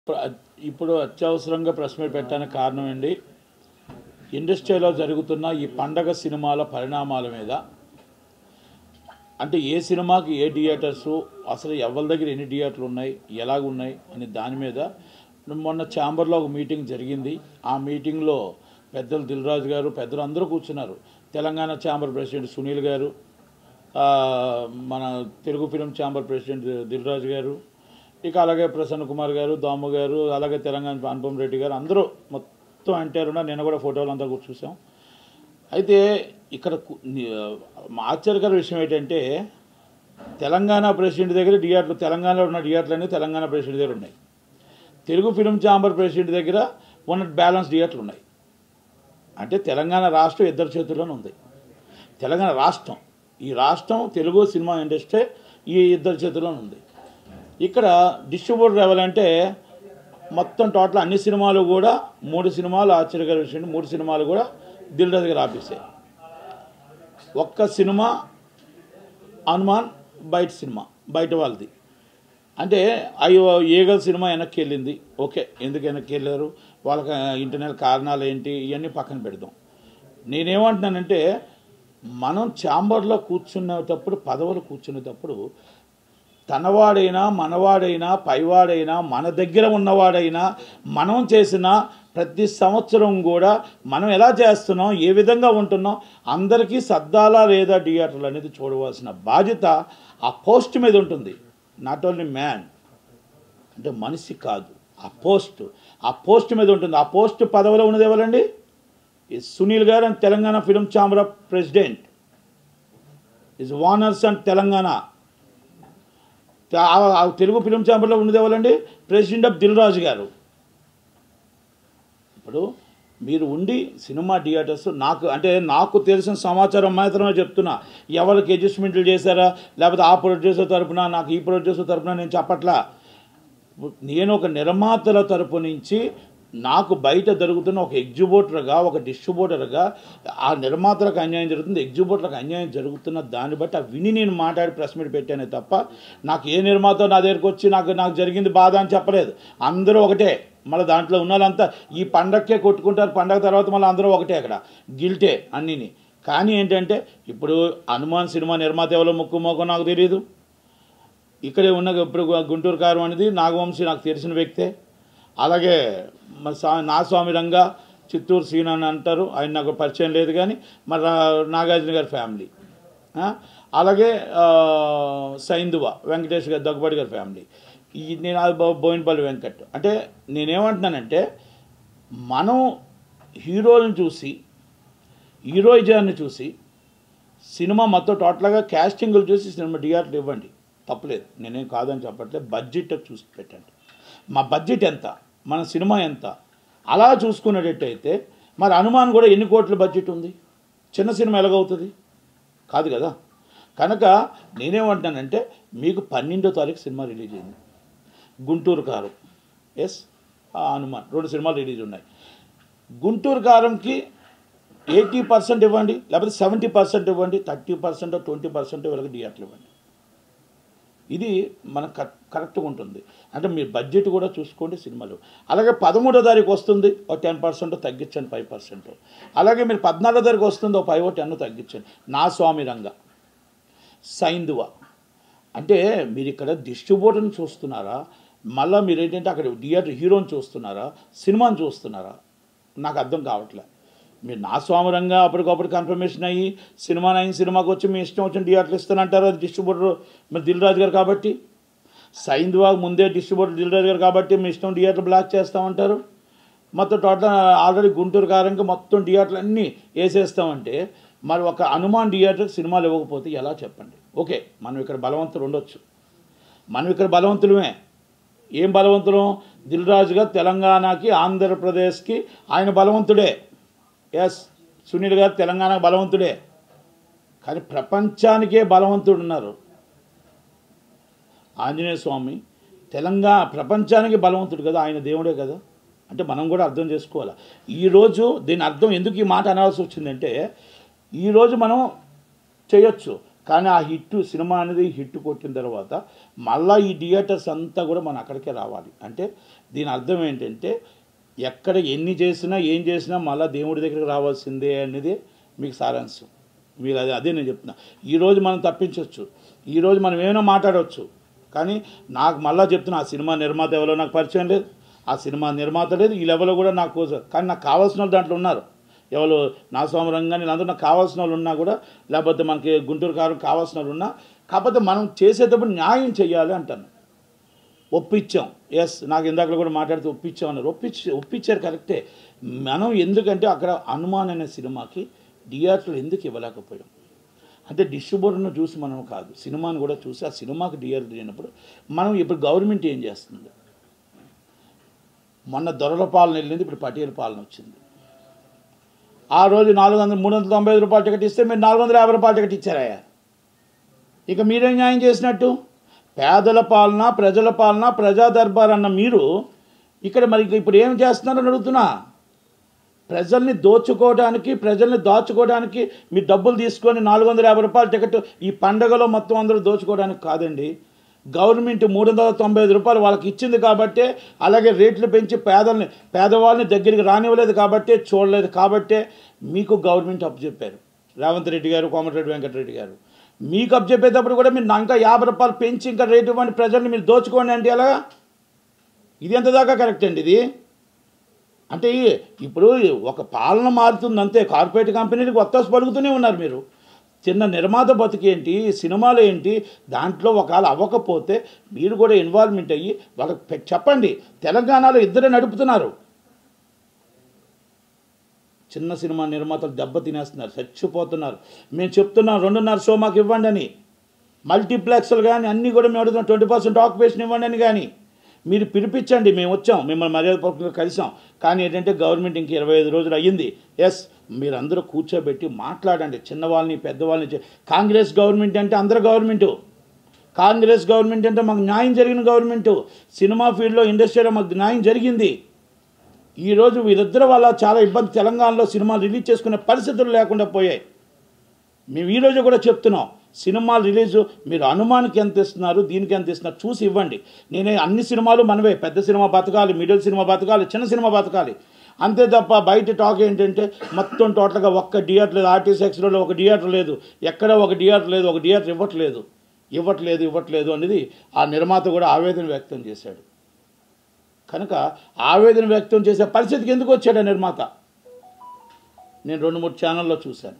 ఇప్పుడు అ- ఇప్పుడు అత్యవసరంగా ప్రెస్ మీట్ పెట్టడానికి కారణం అండి ఇండస్ట్రీలో జరుగుతున్న ఈ పండగ సినిమాల పరిణామాల మీద అంటే ఏ సినిమాకి ఏ థియేటర్స్ అసలు ఎవరి దగ్గర ఎన్ని థియేటర్లు ఉన్నాయి ఎలాగ ఉన్నాయి అని దాని మీద మొన్న ఛాంబర్లో ఒక మీటింగ్ జరిగింది ఆ మీటింగ్లో పెద్దలు దిల్రాజు గారు పెద్దలు అందరూ కూర్చున్నారు తెలంగాణ ఛాంబర్ ప్రెసిడెంట్ సునీల్ గారు ఆ, మన Telugu film chamber president Dilraju గారు ఇక అలాగే ప్రసన్న కుమార్ గారు దాము గారు అలాగే తెలంగాణ అనుపమ్ రెడ్డి గారు అందరూ మొత్తం అంటారు నేను కూడా ఫోటోలు అంతా కూడా చూసాం అయితే ఇక్కడ కు- ని- మా ఆశ్చర్యకర విషయం ఏంటంటే తెలంగాణ ప్రెసిడెంట్ దగ్గర థియేటర్లు తెలంగాణలో ఉన్న థియేటర్లు అన్నీ తెలంగాణ ప్రెసిడెంట్ దగ్గర ఉన్నాయి తెలుగు ఫిలిం ఛాంబర్ ప్రెసిడెంట్ దగ్గర ఉన్న బ్యాలెన్స్ థియేటర్లు ఉన్నాయి అంటే తెలంగాణ రాష్ట్రం ఇద్దరి చేతుల్లోనే ఉంది తెలంగాణ రాష్ట్రం ఈ రాష్ట్రం తెలుగు సినిమా ఇండస్ట్రీ ఈ ఇద్దరి చేతుల్లోనే ఉంది ఇక్కడ డిస్ట్రిబ్యూటర్ ఎవరంటే మొత్తం టోటల్ అన్ని సినిమాలు కూడా మూడు సినిమాలు ఆశ్చర్యకర విషయం మూడు సినిమాలు కూడా దిల్ దగ్గర ఆపేసాయి ఒక్క సినిమా హనుమాన్ బయట సినిమా బయట వాళ్ళది అంటే అయ్యో ఈగల్ సినిమా వెనక్కి వెళ్ళింది ఓకే ఎందుకు వెనక్కి వెళ్ళారు వాళ్ళకి ఇంటర్నల్ కారణాలు ఏంటి ఇవన్నీ పక్కన పెడదాం నేనేమంటున్నానంటే మనం ఛాంబర్లో కూర్చునేటప్పుడు పదవులు కూర్చునేటప్పుడు తనవాడైనా మనవాడైనా పైవాడైనా మన దగ్గర ఉన్నవాడైనా మనం చేసిన ప్రతి సంవత్సరం కూడా మనం ఎలా చేస్తున్నాం ఏ విధంగా ఉంటున్నాం అందరికీ సర్దాలా లేదా థియేటర్లు అనేది చూడవలసిన బాధ్యత ఆ పోస్ట్ మీద ఉంటుంది నాట్ ఓన్లీ మ్యాన్ అంటే మనిషి కాదు ఆ పోస్ట్ ఆ పోస్ట్ మీద ఉంటుంది ఆ పోస్ట్ పదవిలో ఉన్నది ఎవరండి ఈ సునీల్ గారు and Telangana film chamber of president is వానర్స్ అండ్ తెలంగాణ ఆ- ఆ తెలుగు ఫిలిం ఛాంబర్లో ఉన్నది ఎవరండి ప్రెసిడెంట్ ఆఫ్ దిల్ రాజు గారు ఇప్పుడు మీరు ఉండి సినిమా థియేటర్స్ నాకు అంటే నాకు తెలిసిన సమాచారం మాత్రమే చెప్తున్నా ఎవరికి అడ్జస్ట్మెంట్లు చేశారా లేకపోతే ఆ ప్రొడ్యూసర్ తరపున నాకు ఈ ప్రొడ్యూసర్ తరపున నేను చెప్పట్లా నేను ఒక నిర్మాతల తరపు నుంచి నాకు బయట జరుగుతున్న ఒక ఎగ్జిబ్యూటర్గా ఒక డిస్ట్రిబ్యూటర్గా ఆ నిర్మాతలకు అన్యాయం జరుగుతుంది ఎగ్జిబ్యూటర్లకు అన్యాయం జరుగుతున్న దాన్ని బట్టి ఆ విని నేను మాట్లాడి ప్రెస్ మీట్ పెట్టానే తప్ప నాకు ఏ నిర్మాత నా దగ్గరికి వచ్చి నాకు నాకు జరిగింది బాధ అని చెప్పలేదు అందరూ ఒకటే మళ్ళీ దాంట్లో ఉన్న వాళ్ళంతా ఈ పండగకే కొట్టుకుంటారు పండగ తర్వాత మళ్ళీ అందరూ ఒకటే అక్కడ గిల్టే అన్నీని కానీ ఏంటంటే ఇప్పుడు హనుమాన్ సినిమా నిర్మాత ఎవరో ముక్కు మోకో నాకు తెలియదు ఇక్కడే ఉన్న ఇప్పుడు గుంటూరు కారం అనేది నాగవంశీ నాకు తెలిసిన వ్యక్తే అలాగే మన స్వా నా స్వామి రంగా చిత్తూరు సీన్ అని అంటారు ఆయన నాకు పరిచయం లేదు కానీ మరి రా- నాగార్జున గారి ఫ్యామిలీ ఆ? అలాగే ఆ, సైందువ వెంకటేష్ గారి దగ్గుబాటి గారి ఫ్యామిలీ ఈ నేను అది బో- బోయినపల్లి వెంకట్ అంటే నేనేమంటున్నానంటే మనం హీరోలను చూసి హీరోయిజాన్ని చూసి సినిమా మొత్తం టోటల్గా క్యాస్టింగ్లు చూసి సినిమా థియేటర్లు ఇవ్వండి తప్పలేదు నేనేం కాదని చెప్పట్లేదు బడ్జెట్ చూసి పెట్టండి మా బడ్జెట్ ఎంత మన సినిమా ఎంత అలా చూసుకునేటట్టయితే మరి హనుమాన్ కూడా ఎన్ని కోట్ల బడ్జెట్ ఉంది చిన్న సినిమా ఎలాగవుతుంది కాదు కదా కనుక నేనేమంటున్నానంటే మీకు పన్నెండో తారీఖు సినిమా రిలీజ్ అయింది గుంటూరు కారం ఎస్ హనుమాన్ రెండు సినిమాలు రిలీజ్ ఉన్నాయి గుంటూరు కారంకి ఎయిటీ పర్సెంట్ ఇవ్వండి లేకపోతే సెవెంటీ పర్సెంట్ ఇవ్వండి థర్టీ పర్సెంట్ ట్వంటీ పర్సెంట్ వీళ్ళకి థియేటర్లు ఇవ్వండి ఇది మనకు కరెక్ట్ కరెక్ట్గా ఉంటుంది అంటే మీ బడ్జెట్ కూడా చూసుకోండి సినిమాలు అలాగే పదమూడో తారీఖు వస్తుంది ఒక టెన్ పర్సెంట్ తగ్గించండి ఫైవ్ పర్సెంట్ అలాగే మీరు పద్నాలుగో తారీఖు వస్తుంది ఒక ఫైవ్ టెన్ తగ్గించండి నా స్వామి రంగ సైందువ అంటే మీరు ఇక్కడ డిస్ట్రిబ్యూటర్ని చూస్తున్నారా మళ్ళీ మీరు ఏంటంటే అక్కడ థియేటర్ హీరోని చూస్తున్నారా సినిమాని చూస్తున్నారా నాకు అర్థం కావట్లే మీరు నా స్వామరంగా అప్పటికప్పుడు కన్ఫర్మేషన్ అయ్యి సినిమా అయిన సినిమాకి వచ్చి మీ ఇష్టం వచ్చిన థియేటర్లు ఇస్తానంటారు అది డిస్ట్రిబ్యూటర్ మరి దిల్ రాజు గారు కాబట్టి సైంద్వాగ్ ముందే డిస్ట్రిబ్యూటర్ దిల్ రాజు గారు కాబట్టి మీ ఇష్టం థియేటర్ బ్లాక్ చేస్తామంటారు మొత్తం టోటల్ ఆల్రెడీ గుంటూరు కారంగా మొత్తం థియేటర్లు అన్నీ వేసేస్తామంటే మరి ఒక హనుమాన్ థియేటర్కి సినిమాలు ఇవ్వకపోతే ఎలా చెప్పండి ఓకే మనం ఇక్కడ బలవంతులు ఉండొచ్చు మనం ఇక్కడ బలవంతులమే ఏం బలవంతులం దిల్ రాజు గారు తెలంగాణకి ఆంధ్రప్రదేశ్కి ఆయన బలవంతుడే ఎస్ సునీల్ గారు తెలంగాణ బలవంతుడే కానీ ప్రపంచానికే బలవంతుడు ఉన్నారు ఆంజనేయ స్వామి తెలంగాణ ప్రపంచానికి బలవంతుడు కదా ఆయన దేవుడే కదా అంటే మనం కూడా అర్థం చేసుకోవాలి ఈరోజు దీని అర్థం ఎందుకు ఈ మాట అనాల్సి వచ్చిందంటే ఈరోజు మనం చేయొచ్చు కానీ ఆ హిట్ సినిమా అనేది హిట్ కొట్టిన తర్వాత మళ్ళీ ఈ థియేటర్స్ అంతా కూడా మనం అక్కడికే రావాలి అంటే దీని అర్థం ఏంటంటే ఎక్కడ ఎన్ని చేసినా ఏం చేసినా మళ్ళీ దేవుడి దగ్గరికి రావాల్సిందే అనేది మీకు సారాంశం మీరు అదే అదే నేను చెప్తున్నా ఈరోజు మనం తప్పించవచ్చు ఈరోజు మనం ఏమైనా మాట్లాడవచ్చు కానీ నాకు మళ్ళా చెప్తున్నా ఆ సినిమా నిర్మాత ఎవరో నాకు పరిచయం లేదు ఆ సినిమా నిర్మాత లేదు ఈ లెవెల్లో కూడా నాకు కోసం కానీ నాకు కావాల్సిన వాళ్ళు దాంట్లో ఉన్నారు ఎవరు నా సోమరం కానీ అందరూ నాకు కావాల్సిన వాళ్ళు ఉన్నా కూడా లేకపోతే మనకి గుంటూరు కారం కావాల్సిన వాళ్ళు ఉన్నా కాకపోతే మనం చేసేటప్పుడు న్యాయం చేయాలి అంటాను ఒప్పించాం ఎస్ నాకు ఇందాక కూడా మాట్లాడితే ఒప్పించాం అన్నారు ఒప్పించి ఒప్పించారు కరెక్టే మనం ఎందుకంటే అక్కడ హనుమాన్ అనే సినిమాకి థియేటర్లు ఎందుకు ఇవ్వలేకపోయాం అంటే డిస్ట్రిబ్యూటర్ను చూసి మనం కాదు సినిమాని కూడా చూసి ఆ సినిమాకి థియేటర్ అయినప్పుడు మనం ఇప్పుడు గవర్నమెంట్ ఏం చేస్తుంది మొన్న దొరల పాలన వెళ్ళింది ఇప్పుడు పటేల్ పాలన వచ్చింది ఆ రోజు నాలుగు వందల మూడు వందల తొంభై ఐదు రూపాయల టికెట్ ఇస్తే మీరు నాలుగు వందల యాభై రూపాయల టికెట్ ఇచ్చారాయా ఇక మీరేం న్యాయం చేసినట్టు పేదల పాలన ప్రజల పాలన ప్రజా దర్బార్ అన్న మీరు ఇక్కడ మరి ఇప్పుడు ఏం చేస్తున్నారని అడుగుతున్నా ప్రజల్ని దోచుకోవడానికి ప్రజల్ని దాచుకోవడానికి మీ డబ్బులు తీసుకొని నాలుగు వందల యాభై రూపాయల టికెట్ ఈ పండగలో మొత్తం అందరూ దోచుకోవడానికి కాదండి గవర్నమెంట్ మూడు వందల తొంభై ఐదు రూపాయలు వాళ్ళకి ఇచ్చింది కాబట్టే అలాగే రేట్లు పెంచి పేదల్ని పేదవాళ్ళని దగ్గరికి రానివ్వలేదు కాబట్టే చూడలేదు కాబట్టే మీకు గవర్నమెంట్ అప్పు చెప్పారు రేవంత్ రెడ్డి గారు కోమటిరెడ్డి వెంకటరెడ్డి గారు మీకు అప్పు చెప్పేటప్పుడు కూడా మీరు ఇంకా యాభై రూపాయలు పెంచి ఇంకా రేటు ఇవ్వండి ప్రజల్ని మీరు దోచుకోండి అంటే ఎలాగా ఇది ఎంత దాకా కరెక్ట్ అండి ఇది అంటే ఇప్పుడు ఒక పాలన మారుతుంది అంతే కార్పొరేట్ కంపెనీలకు కొత్త పలుకుతూనే ఉన్నారు మీరు చిన్న నిర్మాత బతికేంటి సినిమాలు ఏంటి దాంట్లో ఒకవేళ అవ్వకపోతే మీరు కూడా ఇన్వాల్వ్మెంట్ అయ్యి వాళ్ళకి పె- చెప్పండి తెలంగాణలో ఇద్దరే నడుపుతున్నారు చిన్న సినిమా నిర్మాతలు దెబ్బ తినేస్తున్నారు చచ్చిపోతున్నారు మేము చెప్తున్నాం రెండున్నర షో మాకు ఇవ్వండి అని మల్టీప్లెక్స్లు కానీ అన్నీ కూడా మేము అడుగుతున్నాం ట్వంటీ పర్సెంట్ ఆక్యుపేషన్ ఇవ్వండి అని కానీ మీరు పిలిపించండి మేము వచ్చాం మిమ్మల్ని మర్యాదపూర్వకంగా కలిసాం కానీ ఏంటంటే గవర్నమెంట్ ఇంక ఇరవై ఐదు రోజులు అయ్యింది ఎస్ మీరందరూ కూర్చోబెట్టి మాట్లాడండి చిన్నవాళ్ళని పెద్దవాళ్ళని చే- కాంగ్రెస్ గవర్నమెంట్ అంటే అందరు గవర్నమెంటు కాంగ్రెస్ గవర్నమెంట్ అంటే మాకు న్యాయం జరిగిన గవర్నమెంటు సినిమా ఫీల్డ్లో ఇండస్ట్రీలో మాకు న్యాయం జరిగింది ఈరోజు వీరిద్దరు వల్ల చాలా ఇబ్బంది తెలంగాణలో సినిమాలు రిలీజ్ చేసుకునే పరిస్థితులు లేకుండా పోయాయి మేము ఈరోజు కూడా చెప్తున్నాం సినిమాలు రిలీజ్ మీరు అనుమానికి ఎంత ఇస్తున్నారు దీనికి ఎంత ఇస్తున్నారు చూసి ఇవ్వండి నేనే అన్ని సినిమాలు మనవే పెద్ద సినిమా బతకాలి మిడిల్ సినిమా బతకాలి చిన్న సినిమా బతకాలి అంతే తప్ప బయట టాక్ ఏంటంటే మొత్తం టోటల్గా ఒక్క థియేటర్ లేదు ఆర్టీసీ ఎక్స్లో ఒక థియేటర్ లేదు ఎక్కడ ఒక థియేటర్ లేదు ఒక థియేటర్ ఇవ్వట్లేదు ఇవ్వట్లేదు ఇవ్వట్లేదు అనేది ఆ నిర్మాత కూడా ఆవేదన వ్యక్తం చేశాడు కనుక ఆవేదన వ్యక్తం చేసే పరిస్థితికి ఎందుకు వచ్చాడు ఆ నిర్మాత నేను రెండు మూడు ఛానల్లో చూశాను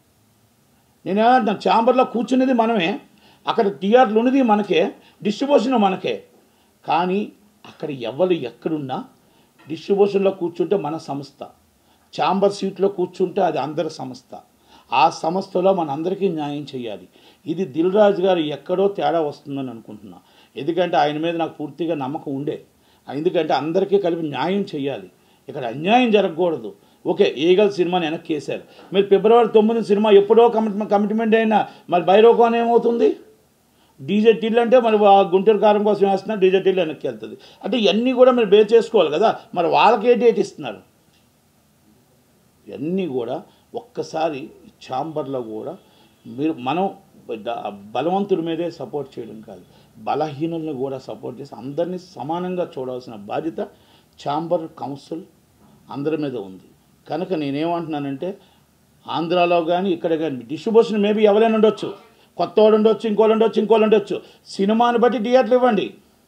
నేను ఏమంటున్నాను ఛాంబర్లో కూర్చునేది మనమే అక్కడ థియేటర్లు ఉన్నది మనకే డిస్ట్రిబ్యూషన్ మనకే కానీ అక్కడ ఎవరు ఎక్కడున్నా డిస్ట్రిబ్యూషన్లో కూర్చుంటే మన సంస్థ ఛాంబర్ సీట్లో కూర్చుంటే అది అందరి సంస్థ ఆ సంస్థలో మన అందరికీ న్యాయం చేయాలి ఇది దిల్ రాజు గారు ఎక్కడో తేడా వస్తుందని అనుకుంటున్నా ఎందుకంటే ఆయన మీద నాకు పూర్తిగా నమ్మకం ఉండే ఎందుకంటే అందరికీ కలిపి న్యాయం చేయాలి ఇక్కడ అన్యాయం జరగకూడదు ఓకే ఈగల్ సినిమాని వెనక్కి వేశారు మీరు ఫిబ్రవరి తొమ్మిది సినిమా ఎప్పుడో కమిట్ కమిట్మెంట్ అయినా మరి బైరోకాన్ ఏమవుతుంది డీజే టిల్ అంటే మరి ఆ గుంటూరు కారం కోసం వేస్తున్నా డీజే టిల్ వెనక్కి వెళ్తుంది అంటే ఇవన్నీ కూడా మీరు బేర్ చేసుకోవాలి కదా మరి వాళ్ళకి ఏ డేట్ ఇస్తున్నారు ఇవన్నీ కూడా ఒక్కసారి ఛాంబర్లో కూడా మీరు మనం ద- బలవంతుల మీదే సపోర్ట్ చేయడం కాదు బలహీనులను కూడా సపోర్ట్ చేసి అందరినీ సమానంగా చూడాల్సిన బాధ్యత ఛాంబర్ కౌన్సిల్ అందరి మీద ఉంది కనుక నేనేమంటున్నానంటే ఆంధ్రాలో కానీ ఇక్కడ కానీ డిస్ట్రిబ్యూషన్ మేబీ ఎవరైనా ఉండొచ్చు కొత్త వాడు ఉండొచ్చు ఇంకోళ్ళు ఉండొచ్చు ఇంకోళ్ళు ఉండొచ్చు సినిమాని బట్టి థియేటర్లు ఇవ్వండి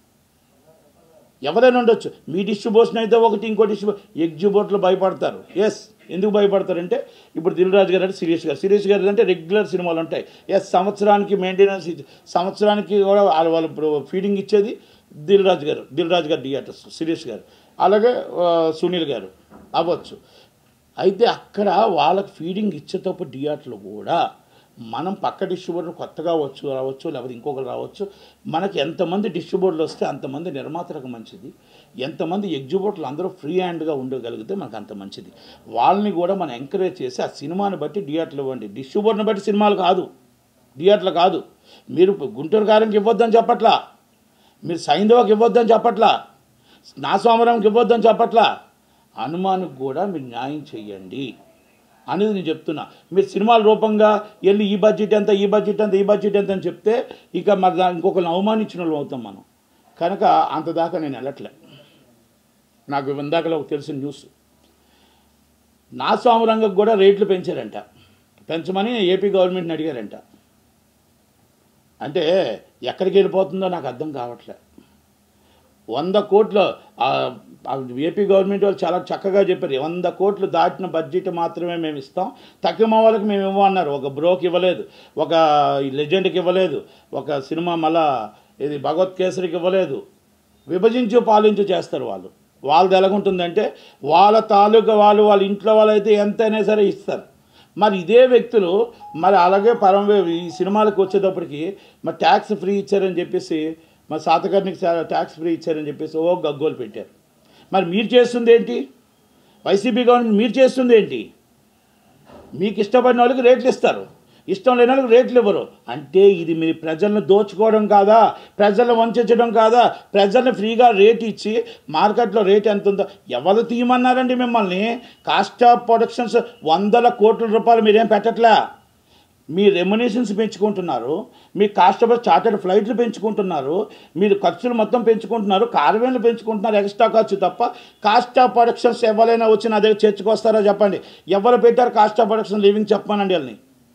ఎవరైనా ఉండొచ్చు మీ డిస్ట్రిబ్యూషన్ అయితే ఒకటి ఇంకో డిస్ట్రిబ్యూ ఎగ్జిబ్యూటర్లు భయపడతారు ఎస్ ఎందుకు భయపడతారంటే ఇప్పుడు దిల్ రాజు గారు అంటే సిరీస్ గారు సిరీస్ గారు అంటే రెగ్యులర్ సినిమాలు ఉంటాయి ఎస్ సంవత్సరానికి మెయింటెనెన్స్ ఇచ్చి- సంవత్సరానికి కూడా వాళ్ళ వాళ్ళు ఇప్పుడు ఫీడింగ్ ఇచ్చేది దిల్ రాజు గారు దిల్ రాజు గారు థియేటర్స్ సిరీస్ గారు అలాగే ఆ, సునీల్ గారు అవ్వచ్చు అయితే అక్కడ వాళ్ళకి ఫీడింగ్ ఇచ్చేటప్పుడు థియేటర్లు కూడా మనం పక్క డిస్ట్రిబ్యూటర్ కొత్తగా వచ్చు రావచ్చు లేకపోతే ఇంకొకరు రావచ్చు మనకి ఎంతమంది డిస్ట్రిబ్యూటర్లు వస్తే అంతమంది నిర్మాతలకు మంచిది ఎంతమంది ఎగ్జిబ్యూటర్లు అందరూ ఫ్రీ హ్యాండ్గా ఉండగలిగితే మనకు అంత మంచిది వాళ్ళని కూడా మనం ఎంకరేజ్ చేసి ఆ సినిమాని బట్టి థియేటర్లు ఇవ్వండి డిస్ట్రిబ్యూటర్ని బట్టి సినిమాలు కాదు థియేటర్లు కాదు మీరు గుంటూరు కారంకి ఇవ్వద్దని చెప్పట్లా మీరు సైంధవకి ఇవ్వద్దని చెప్పట్లా నా సోమరంకి ఇవ్వద్దని చెప్పట్లా హనుమానికి కూడా మీరు న్యాయం చెయ్యండి అనేది నేను చెప్తున్నా మీరు సినిమాల రూపంగా వెళ్ళి ఈ బడ్జెట్ ఎంత ఈ బడ్జెట్ ఎంత ఈ బడ్జెట్ ఎంత అని చెప్తే ఇక మరి దా- ఇంకొకరిని అవమానించిన వాళ్ళు అవుతాం మనం కనుక అంత దాకా నేను వెళ్ళట్లే నాకు ఇందాకలో ఒక తెలిసిన న్యూస్ నా స్వామురంగకు కూడా రేట్లు పెంచారంట పెంచమని ఏపీ గవర్నమెంట్ని అడిగారంట అంటే ఎక్కడికి వెళ్ళిపోతుందో నాకు అర్థం కావట్లే వంద కోట్లు ఆ, ఆ ఏపీ గవర్నమెంట్ వాళ్ళు చాలా చక్కగా చెప్పారు వంద కోట్లు దాటిన బడ్జెట్ మాత్రమే మేము ఇస్తాం తక్కువ వాళ్ళకి మేము ఇవ్వమన్నారు ఒక బ్రోకి ఇవ్వలేదు ఒక లెజెండ్కి ఇవ్వలేదు ఒక సినిమా మళ్ళా ఇది భగవత్ కేసరికి ఇవ్వలేదు విభజించు పాలించు చేస్తారు వాళ్ళు వాళ్ళది ఎలాగుంటుందంటే వాళ్ళ తాలూకా వాళ్ళు వాళ్ళ ఇంట్లో వాళ్ళైతే ఎంతైనా సరే ఇస్తారు మరి ఇదే వ్యక్తులు మరి అలాగే పరం ఈ సినిమాలకు వచ్చేటప్పటికి మరి ట్యాక్స్ ఫ్రీ ఇచ్చారని చెప్పేసి మరి శాతకర్ణికి ట్యాక్స్ ఫ్రీ ఇచ్చారని చెప్పేసి ఓ గగ్గోలు పెట్టారు మరి మీరు చేస్తుంది ఏంటి వైసీపీ గవర్నమెంట్ మీరు చేస్తుంది ఏంటి మీకు ఇష్టపడిన వాళ్ళకి రేట్లు ఇస్తారు ఇష్టం లేని వాళ్ళకి రేట్లు ఇవ్వరు అంటే ఇది మీ ప్రజలను దోచుకోవడం కాదా ప్రజలను వంచడం కాదా ప్రజలను ఫ్రీగా రేట్ ఇచ్చి మార్కెట్లో రేట్ ఎంత ఉందో ఎవరు తీయమన్నారండి మిమ్మల్ని కాస్ట్ ఆఫ్ ప్రొడక్షన్స్ వందల కోట్ల రూపాయలు మీరేం పెట్టట్లే మీ రెమ్యునేషన్స్ పెంచుకుంటున్నారు మీ కాస్ట్ ఆఫ్ చార్టెడ్ ఫ్లైట్లు పెంచుకుంటున్నారు మీరు ఖర్చులు మొత్తం పెంచుకుంటున్నారు కార్వేన్లు పెంచుకుంటున్నారు ఎక్స్ట్రా ఖర్చు తప్ప కాస్ట్ ఆఫ్ ప్రొడక్షన్స్ ఎవరైనా వచ్చి నా దగ్గర చర్చకొస్తారో చెప్పండి ఎవరు పెట్టారు కాస్ట్ ఆఫ్ ప్రొడక్షన్ లివింగ్ చెప్పానండి వాళ్ళని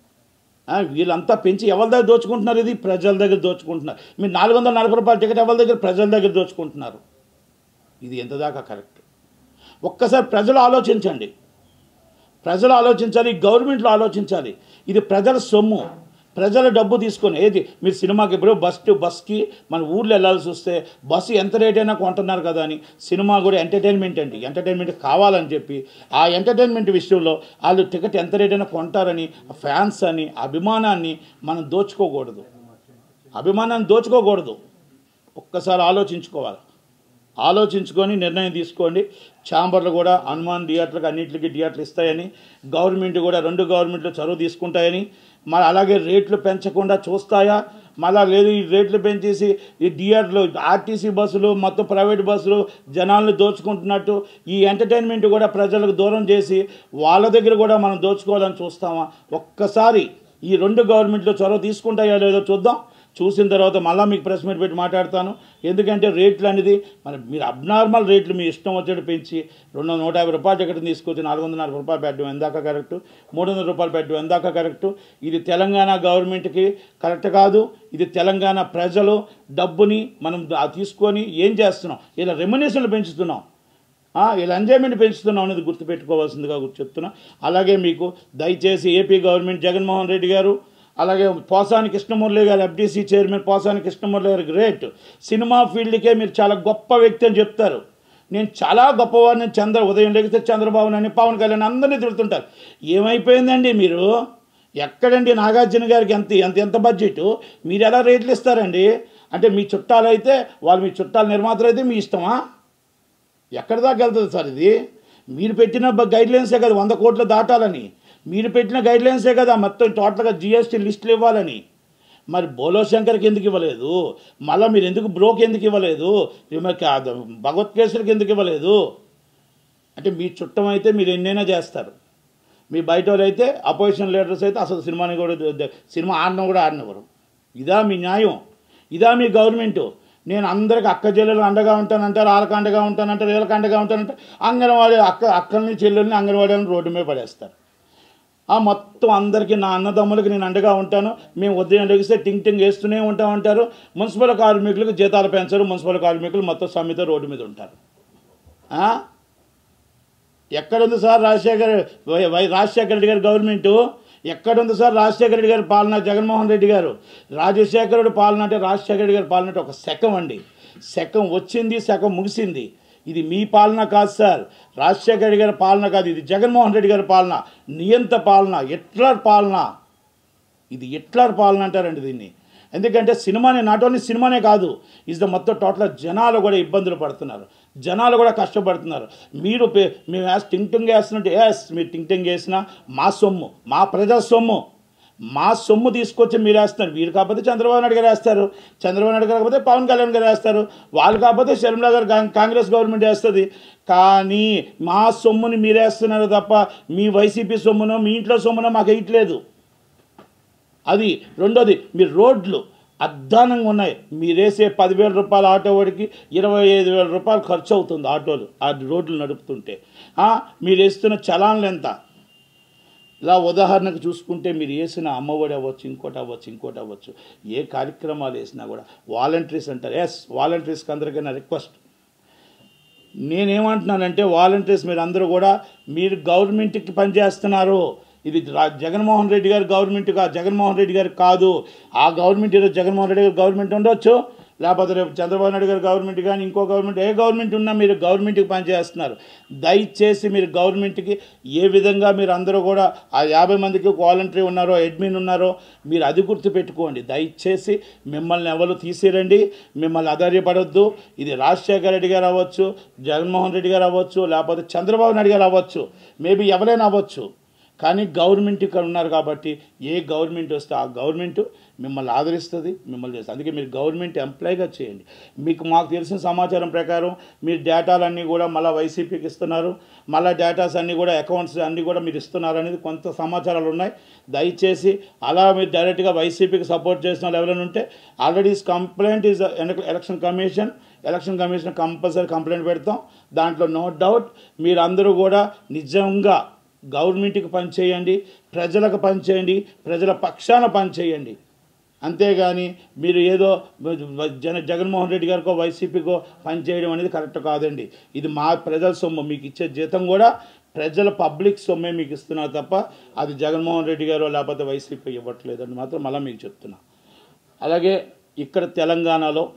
ఆ, వీళ్ళంతా పెంచి ఎవరి దగ్గర దోచుకుంటున్నారు ఇది ప్రజల దగ్గర దోచుకుంటున్నారు మీరు నాలుగు వందల నలభై రూపాయల టికెట్ ఎవరి దగ్గర ప్రజల దగ్గర దోచుకుంటున్నారు ఇది ఎంత దాకా కరెక్ట్ ఒక్కసారి ప్రజలు ఆలోచించండి ప్రజలు ఆలోచించాలి గవర్నమెంట్లో ఆలోచించాలి ఇది ప్రజల సొమ్ము ప్రజల డబ్బు తీసుకొని ఏది మీరు సినిమాకి ఇప్పుడు బస్ టు బస్కి మన ఊర్లో వెళ్ళాల్సి వస్తే బస్సు ఎంత రేట్ అయినా కొంటున్నారు కదా అని సినిమా కూడా ఎంటర్టైన్మెంట్ అండి ఎంటర్టైన్మెంట్ కావాలని చెప్పి ఆ ఎంటర్టైన్మెంట్ విషయంలో వాళ్ళు టికెట్ ఎంత రేట్ అయినా కొంటారని ఫ్యాన్స్ అని అభిమానాన్ని మనం దోచుకోకూడదు అభిమానాన్ని దోచుకోకూడదు ఒక్కసారి ఆలోచించుకోవాలి ఆలోచించుకొని నిర్ణయం తీసుకోండి ఛాంబర్లు కూడా హనుమాన్ థియేటర్లకు అన్నింటికి థియేటర్లు ఇస్తాయని గవర్నమెంట్ కూడా రెండు గవర్నమెంట్లు చొరవ తీసుకుంటాయని మరి అలాగే రేట్లు పెంచకుండా చూస్తాయా మళ్ళా లేదు ఈ రేట్లు పెంచేసి ఈ థియేటర్లు ఆర్టీసీ బస్సులు మొత్తం ప్రైవేట్ బస్సులు జనాలను దోచుకుంటున్నట్టు ఈ ఎంటర్టైన్మెంట్ కూడా ప్రజలకు దూరం చేసి వాళ్ళ దగ్గర కూడా మనం దోచుకోవాలని చూస్తామా ఒక్కసారి ఈ రెండు గవర్నమెంట్లు చొరవ తీసుకుంటాయో లేదో చూద్దాం చూసిన తర్వాత మళ్ళీ మీకు ప్రెస్ మీట్ పెట్టి మాట్లాడతాను ఎందుకంటే రేట్లు అనేది మరి మీరు అబ్నార్మల్ రేట్లు మీ ఇష్టం వచ్చేట్టు పెంచి రెండు వందల నూట యాభై రూపాయలు టికెట్ తీసుకొచ్చి నాలుగు వందల నలభై రూపాయలు పెట్టడం ఎందాక కరెక్ట్ మూడు వందల రూపాయలు పెట్టడం ఎందాక కరెక్ట్ ఇది తెలంగాణ గవర్నమెంట్కి కరెక్ట్ కాదు ఇది తెలంగాణ ప్రజలు డబ్బుని మనం దా- తీసుకొని ఏం చేస్తున్నాం ఇలా రెమ్యునేషన్లు పెంచుతున్నాం ఆ, ఇలా ఎంజాయ్మెంట్ పెంచుతున్నాం అనేది గుర్తుపెట్టుకోవాల్సిందిగా గుర్తు చెప్తున్నా అలాగే మీకు దయచేసి ఏపీ గవర్నమెంట్ జగన్మోహన్ రెడ్డి గారు అలాగే పోసాని కృష్ణమురళి గారు ఎఫ్డీసీ చైర్మన్ పోసాని కృష్ణమురళి గారు గ్రేట్ సినిమా ఫీల్డ్కే మీరు చాలా గొప్ప వ్యక్తి అని చెప్తారు నేను చాలా గొప్పవాడిని చంద్ర ఉదయం లేగితే చంద్రబాబు నాయుడు పవన్ కళ్యాణ్ అందరినీ తిడుతుంటారు ఏమైపోయిందండి మీరు ఎక్కడండి నాగార్జున గారికి ఎంత ఎంత ఎంత బడ్జెట్ మీరు ఎలా రేట్లు ఇస్తారండి అంటే మీ చుట్టాలు అయితే వాళ్ళు మీ చుట్టాల నిర్మాతలు అయితే మీ ఇష్టమా ఎక్కడి దాకా వెళ్తుంది సార్ ఇది మీరు పెట్టిన గైడ్ లైన్సే కదా వంద కోట్లు దాటాలని మీరు పెట్టిన గైడ్ లైన్సే కదా మొత్తం టోటల్గా జిఎస్టీ లిస్టులు ఇవ్వాలని మరి బోలో శంకర్కి ఎందుకు ఇవ్వలేదు మళ్ళీ మీరు ఎందుకు బ్రోకి ఎందుకు ఇవ్వలేదు మరి కా- భగవత్ కేసులకు ఎందుకు ఇవ్వలేదు అంటే మీ చుట్టం అయితే మీరు ఎన్నైనా చేస్తారు మీ బయట వాళ్ళు అయితే అపోజిషన్ లీడర్స్ అయితే అసలు సినిమాని కూడా ద- ద- సినిమా ఆడడం కూడా ఆడనివ్వరు ఇదా మీ న్యాయం ఇదా మీ గవర్నమెంట్ నేను అందరికి అక్క చెల్లెలు అండగా ఉంటానంటారు వాళ్ళకి అండగా ఉంటానంటారు వీళ్ళకి అండగా ఉంటానంటారు అంగన్వాడీ అక్క అక్కల్ని చెల్లెల్ని అంగన్వాడీని రోడ్డు మీద పడేస్తారు ఆ మొత్తం అందరికీ నా అన్నదమ్ములకి నేను అండగా ఉంటాను మేము ఉదయం లెగిస్తే టింగ్ టింగ్ వేస్తూనే ఉంటామంటారు మున్సిపల్ కార్మికులకు జీతాలు పెంచరు మున్సిపల్ కార్మికులు మొత్తం సమ్మితో రోడ్డు మీద ఉంటారు ఆ? ఎక్కడుంది sir Rajasekhar Y- Y Rajasekhara Reddy గారి గవర్నమెంటు ఎక్కడుంది సార్ రాజశేఖర రెడ్డి గారి పాలన జగన్మోహన్ రెడ్డి గారు రాజశేఖర రెడ్డి పాలన అంటే రాజశేఖర రెడ్డి గారి పాలన అంటే ఒక శకం అండి శకం వచ్చింది శకం ముగిసింది ఇది మీ పాలన కాదు సార్ రాజశేఖర రెడ్డి గారి పాలన కాదు ఇది జగన్మోహన్ రెడ్డి గారి పాలన నియంత పాలన ఎట్లర్ పాలన ఇది ఎట్లర్ పాలన అంటారండి దీన్ని ఎందుకంటే సినిమానే నాట్ ఓన్లీ సినిమానే కాదు ఇస్ ద మొత్తం టోటల్ జనాలు కూడా ఇబ్బందులు పడుతున్నారు జనాలు కూడా కష్టపడుతున్నారు మీరు పే- మేము వేసి టింగ్ టింగ్ వేస్తున్నట్టు ఎస్ మీరు టింగ్ టింగ్ వేసినా మా సొమ్ము మా ప్రజా సొమ్ము మా సొమ్ము తీసుకొచ్చి మీరు వేస్తున్నారు మీరు కాకపోతే చంద్రబాబు నాయుడు గారు వేస్తారు చంద్రబాబు నాయుడు గారు కాకపోతే పవన్ కళ్యాణ్ గారు వేస్తారు వాళ్ళు కాకపోతే శర్మిలా గారు కాంగ్- కాంగ్రెస్ గవర్నమెంట్ వేస్తుంది కానీ మా సొమ్ముని మీరు వేస్తున్నారు తప్ప మీ వైసీపీ సొమ్మునో మీ ఇంట్లో సొమ్మునో మాకు వేయట్లేదు అది రెండోది మీరు రోడ్లు అద్దానంగా ఉన్నాయి మీరు వేసే పదివేల రూపాయల ఆటో వాడికి ఇరవై ఐదు వేల రూపాయలు ఖర్చు అవుతుంది ఆటోలు ఆ రోడ్లు నడుపుతుంటే ఆ, మీరు వేస్తున్న చలాన్లు ఎంత ఇలా ఉదాహరణకు చూసుకుంటే మీరు వేసిన అమ్మఒడి అవ్వచ్చు ఇంకోటి అవ్వచ్చు ఇంకోటి అవ్వచ్చు ఏ కార్యక్రమాలు వేసినా కూడా వాలంటీర్స్ అంటారు ఎస్ వాలంటీర్స్కి అందరికైనా రిక్వెస్ట్ నేనేమంటున్నానంటే వాలంటీర్స్ మీరు అందరూ కూడా మీరు గవర్నమెంట్కి పనిచేస్తున్నారు ఇది రా- జగన్మోహన్ రెడ్డి గారి గవర్నమెంట్ కా జగన్మోహన్ రెడ్డి గారు కాదు ఆ గవర్నమెంట్ ఈరోజు జగన్మోహన్ రెడ్డి గారి గవర్నమెంట్ ఉండొచ్చు లేకపోతే రేపు చంద్రబాబు నాయుడు గారి గవర్నమెంట్ కానీ ఇంకో గవర్నమెంట్ ఏ గవర్నమెంట్ ఉన్నా మీరు గవర్నమెంట్కి పనిచేస్తున్నారు దయచేసి మీరు గవర్నమెంట్కి ఏ విధంగా మీరు అందరూ కూడా ఆ యాభై మందికి వాలంటరీ ఉన్నారో అడ్మిన్ ఉన్నారో మీరు అది గుర్తు పెట్టుకోండి దయచేసి మిమ్మల్ని ఎవరు తీసిరండి మిమ్మల్ని ఆధార్యపడొద్దు ఇది రాజశేఖర రెడ్డి గారు అవ్వచ్చు జగన్మోహన్ రెడ్డి గారు అవ్వచ్చు లేకపోతే చంద్రబాబు నాయుడు గారు అవ్వచ్చు మేబీ ఎవరైనా అవ్వచ్చు కానీ గవర్నమెంట్ ఇక్కడ ఉన్నారు కాబట్టి ఏ గవర్నమెంట్ వస్తే ఆ గవర్నమెంట్ మిమ్మల్ని ఆదరిస్తుంది మిమ్మల్ని చేస్తుంది అందుకే మీరు గవర్నమెంట్ ఎంప్లాయ్గా చేయండి మీకు మాకు తెలిసిన సమాచారం ప్రకారం మీరు డేటాలన్నీ కూడా మళ్ళీ వైసీపీకి ఇస్తున్నారు మళ్ళీ డేటాస్ అన్నీ కూడా అకౌంట్స్ అన్నీ కూడా మీరు ఇస్తున్నారు అనేది కొంత సమాచారాలు ఉన్నాయి దయచేసి అలా మీరు డైరెక్ట్గా వైసీపీకి సపోర్ట్ చేసిన వాళ్ళు ఎవరైనా ఉంటే already complaint is election commission election commission compulsory complaint పెడతాం దాంట్లో నో డౌట్ మీరందరూ కూడా నిజంగా గవర్నమెంట్కి పనిచేయండి ప్రజలకు పనిచేయండి ప్రజల పక్షాన పనిచేయండి అంతేగాని మీరు ఏదో జన జగన్మోహన్ రెడ్డి గారికో వైసీపీకో పనిచేయడం అనేది కరెక్ట్ కాదండి ఇది మా ప్రజల సొమ్ము మీకు ఇచ్చే జీతం కూడా ప్రజల పబ్లిక్ సొమ్మే మీకు ఇస్తున్నారు తప్ప అది జగన్మోహన్ రెడ్డి గారో లేకపోతే వైసీపీ ఇవ్వట్లేదని మాత్రం మళ్ళీ మీకు చెప్తున్నా అలాగే ఇక్కడ తెలంగాణలో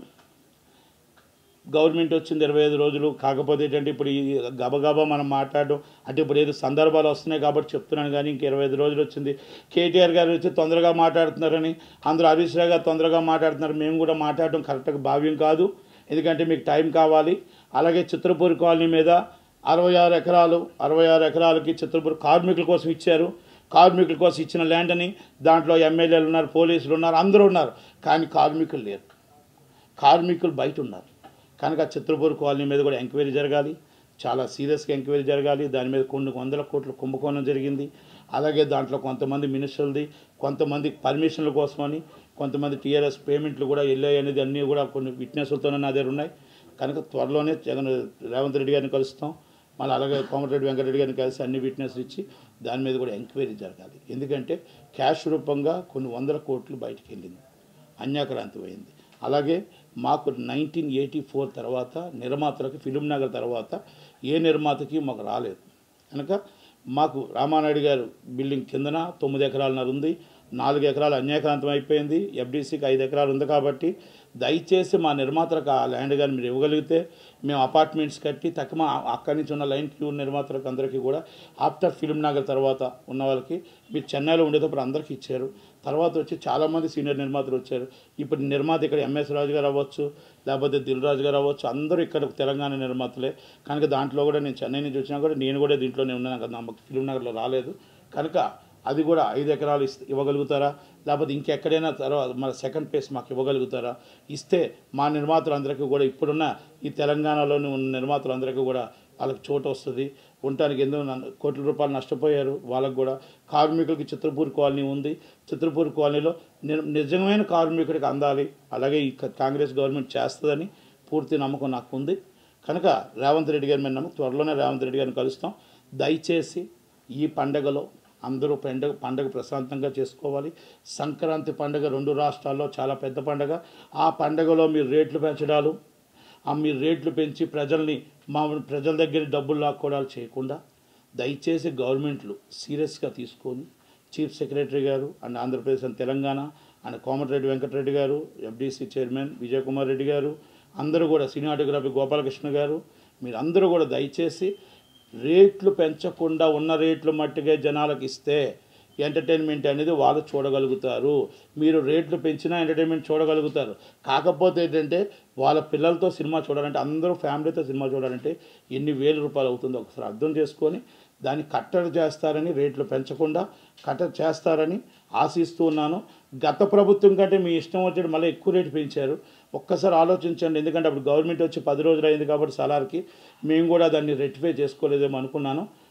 గవర్నమెంట్ వచ్చింది ఇరవై ఐదు రోజులు కాకపోతే ఏంటంటే ఇప్పుడు ఈ గబగబా మనం మాట్లాడడం అంటే ఇప్పుడు ఏదో సందర్భాలు వస్తున్నాయి కాబట్టి చెప్తున్నాను కానీ ఇంక ఇరవై ఐదు రోజులు వచ్చింది కేటీఆర్ గారు వచ్చి తొందరగా మాట్లాడుతున్నారని అందరూ హరీష్ రావు గారు తొందరగా మాట్లాడుతున్నారు మేము కూడా మాట్లాడడం కరెక్ట్గా భావ్యం కాదు ఎందుకంటే మీకు టైం కావాలి అలాగే చిత్రపూర్ కాలనీ మీద అరవై ఆరు ఎకరాలు అరవై ఆరు ఎకరాలకి చిత్రపూర్ కార్మికుల కోసం ఇచ్చారు కార్మికుల కోసం ఇచ్చిన ల్యాండ్ అని దాంట్లో ఎమ్మెల్యేలు ఉన్నారు పోలీసులు ఉన్నారు అందరూ ఉన్నారు కానీ కార్మికులు లేరు కార్మికులు బయట ఉన్నారు కనుక చిత్రపూర్ కాలనీ మీద కూడా ఎంక్వైరీ జరగాలి చాలా సీరియస్గా ఎంక్వైరీ జరగాలి దాని మీద కొన్ని వందల కోట్ల కుంభకోణం జరిగింది అలాగే దాంట్లో కొంతమంది మినిస్టర్లది కొంతమంది పర్మిషన్ల కోసమని కొంతమంది టీఆర్ఎస్ పేమెంట్లు కూడా వెళ్ళాయి అనేది అన్నీ కూడా కొన్ని విట్నెస్లతోనే నా దగ్గర ఉన్నాయి కనుక త్వరలోనే జగన్ రేవంత్ రెడ్డి గారిని కలుస్తాం మళ్ళీ అలాగే కోమటిరెడ్డి వెంకటరెడ్డి గారిని కలిసి అన్ని విట్నెస్ ఇచ్చి దాని మీద కూడా ఎంక్వైరీ జరగాలి ఎందుకంటే క్యాష్ రూపంగా కొన్ని వందల కోట్లు బయటికి వెళ్ళింది అన్యాక్రాంతమైంది అలాగే మాకు నైన్టీన్ ఎయిటీ ఫోర్ తర్వాత నిర్మాతలకు ఫిలిం నగర్ తర్వాత ఏ నిర్మాతకి మాకు రాలేదు కనుక మాకు రామానాయుడు గారు బిల్డింగ్ కిందన తొమ్మిది ఎకరాలన్నర ఉంది నాలుగు ఎకరాలు అన్యాక్రాంతం అయిపోయింది ఎఫ్డీసీకి ఐదు ఎకరాలు ఉంది కాబట్టి దయచేసి మా నిర్మాతలకు ఆ ల్యాండ్ కానీ మీరు ఇవ్వగలిగితే మేము అపార్ట్మెంట్స్ కట్టి తక్కువ అక్కడి నుంచి ఉన్న లైన్ క్యూ నిర్మాతలకు అందరికీ కూడా ఆఫ్టర్ ఫిల్మ్ నగర్ తర్వాత ఉన్న వాళ్ళకి మీరు చెన్నైలో ఉండేటప్పుడు అందరికీ ఇచ్చారు తర్వాత వచ్చి చాలామంది సీనియర్ నిర్మాతలు వచ్చారు ఇప్పుడు నిర్మాత ఇక్కడ ఎంఎస్ రాజు గారు అవ్వచ్చు లేకపోతే దిల్ రాజు గారు అవ్వచ్చు అందరూ ఇక్కడ తెలంగాణ నిర్మాతలే కనుక దాంట్లో కూడా నేను చెన్నై నుంచి వచ్చినా కూడా నేను కూడా దీంట్లోనే ఉన్నాను కదా నాకు ఫిల్మ్ నగర్లో రాలేదు కనుక అది కూడా ఐదు ఎకరాలు ఇస్ ఇవ్వగలుగుతారా లేకపోతే ఇంకెక్కడైనా తర్వాత మన సెకండ్ ప్లేస్ మాకు ఇవ్వగలుగుతారా ఇస్తే మా నిర్మాతలందరికీ కూడా ఇప్పుడున్న ఈ తెలంగాణలోని ఉన్న నిర్మాతలందరికీ కూడా వాళ్ళకి చోటు వస్తుంది ఉండటానికి ఎందుకు నన్ను- కోట్ల రూపాయలు నష్టపోయారు వాళ్ళకు కూడా కార్మికులకి చిత్రపూర్ కాలనీ ఉంది చిత్రపూర్ కాలనీలో ని- నిజమైన కార్మికుడికి అందాలి అలాగే ఈ క- కాంగ్రెస్ గవర్నమెంట్ చేస్తుందని పూర్తి నమ్మకం నాకు ఉంది కనుక రేవంత్ రెడ్డి గారి మీద నమ్మకం త్వరలోనే రేవంత్ రెడ్డి గారిని కలుస్తాం దయచేసి ఈ పండగలో అందరూ పండగ పండగ ప్రశాంతంగా చేసుకోవాలి సంక్రాంతి పండగ రెండు రాష్ట్రాల్లో చాలా పెద్ద పండగ ఆ పండగలో మీరు రేట్లు పెంచడాలు ఆ మీరు రేట్లు పెంచి ప్రజల్ని మా ప్రజల దగ్గర డబ్బులు లాక్కోవడాలు చేయకుండా దయచేసి గవర్నమెంట్లు సీరియస్గా తీసుకొని చీఫ్ సెక్రటరీ గారు and Andhra Pradesh and Telangana and Komatireddy Venkatareddy గారు ఎఫ్డీసీ చైర్మన్ విజయ్ కుమార్ రెడ్డి గారు అందరూ కూడా సినిమాటోగ్రఫీ గోపాలకృష్ణ గారు మీరందరూ కూడా దయచేసి రేట్లు పెంచకుండా ఉన్న రేట్లు మట్టుగా జనాలకు ఇస్తే ఎంటర్టైన్మెంట్ అనేది వాళ్ళు చూడగలుగుతారు మీరు రేట్లు పెంచినా ఎంటర్టైన్మెంట్ చూడగలుగుతారు కాకపోతే ఏంటంటే వాళ్ళ పిల్లలతో సినిమా చూడాలంటే అందరూ ఫ్యామిలీతో సినిమా చూడాలంటే ఎన్ని వేల రూపాయలు అవుతుందో ఒకసారి అర్థం చేసుకొని దాన్ని కట్టడి చేస్తారని రేట్లు పెంచకుండా కట్టడి చేస్తారని ఆశిస్తూ ఉన్నాను గత ప్రభుత్వం కంటే మీ ఇష్టం వచ్చేది మళ్ళీ ఎక్కువ రేటు పెంచారు ఒక్కసారి ఆలోచించండి ఎందుకంటే అప్పుడు గవర్నమెంట్ వచ్చి పది రోజులు అయింది కాబట్టి సలార్కి మేము కూడా దాన్ని రెక్టిఫై చేసుకోలేదేమో అనుకున్నాను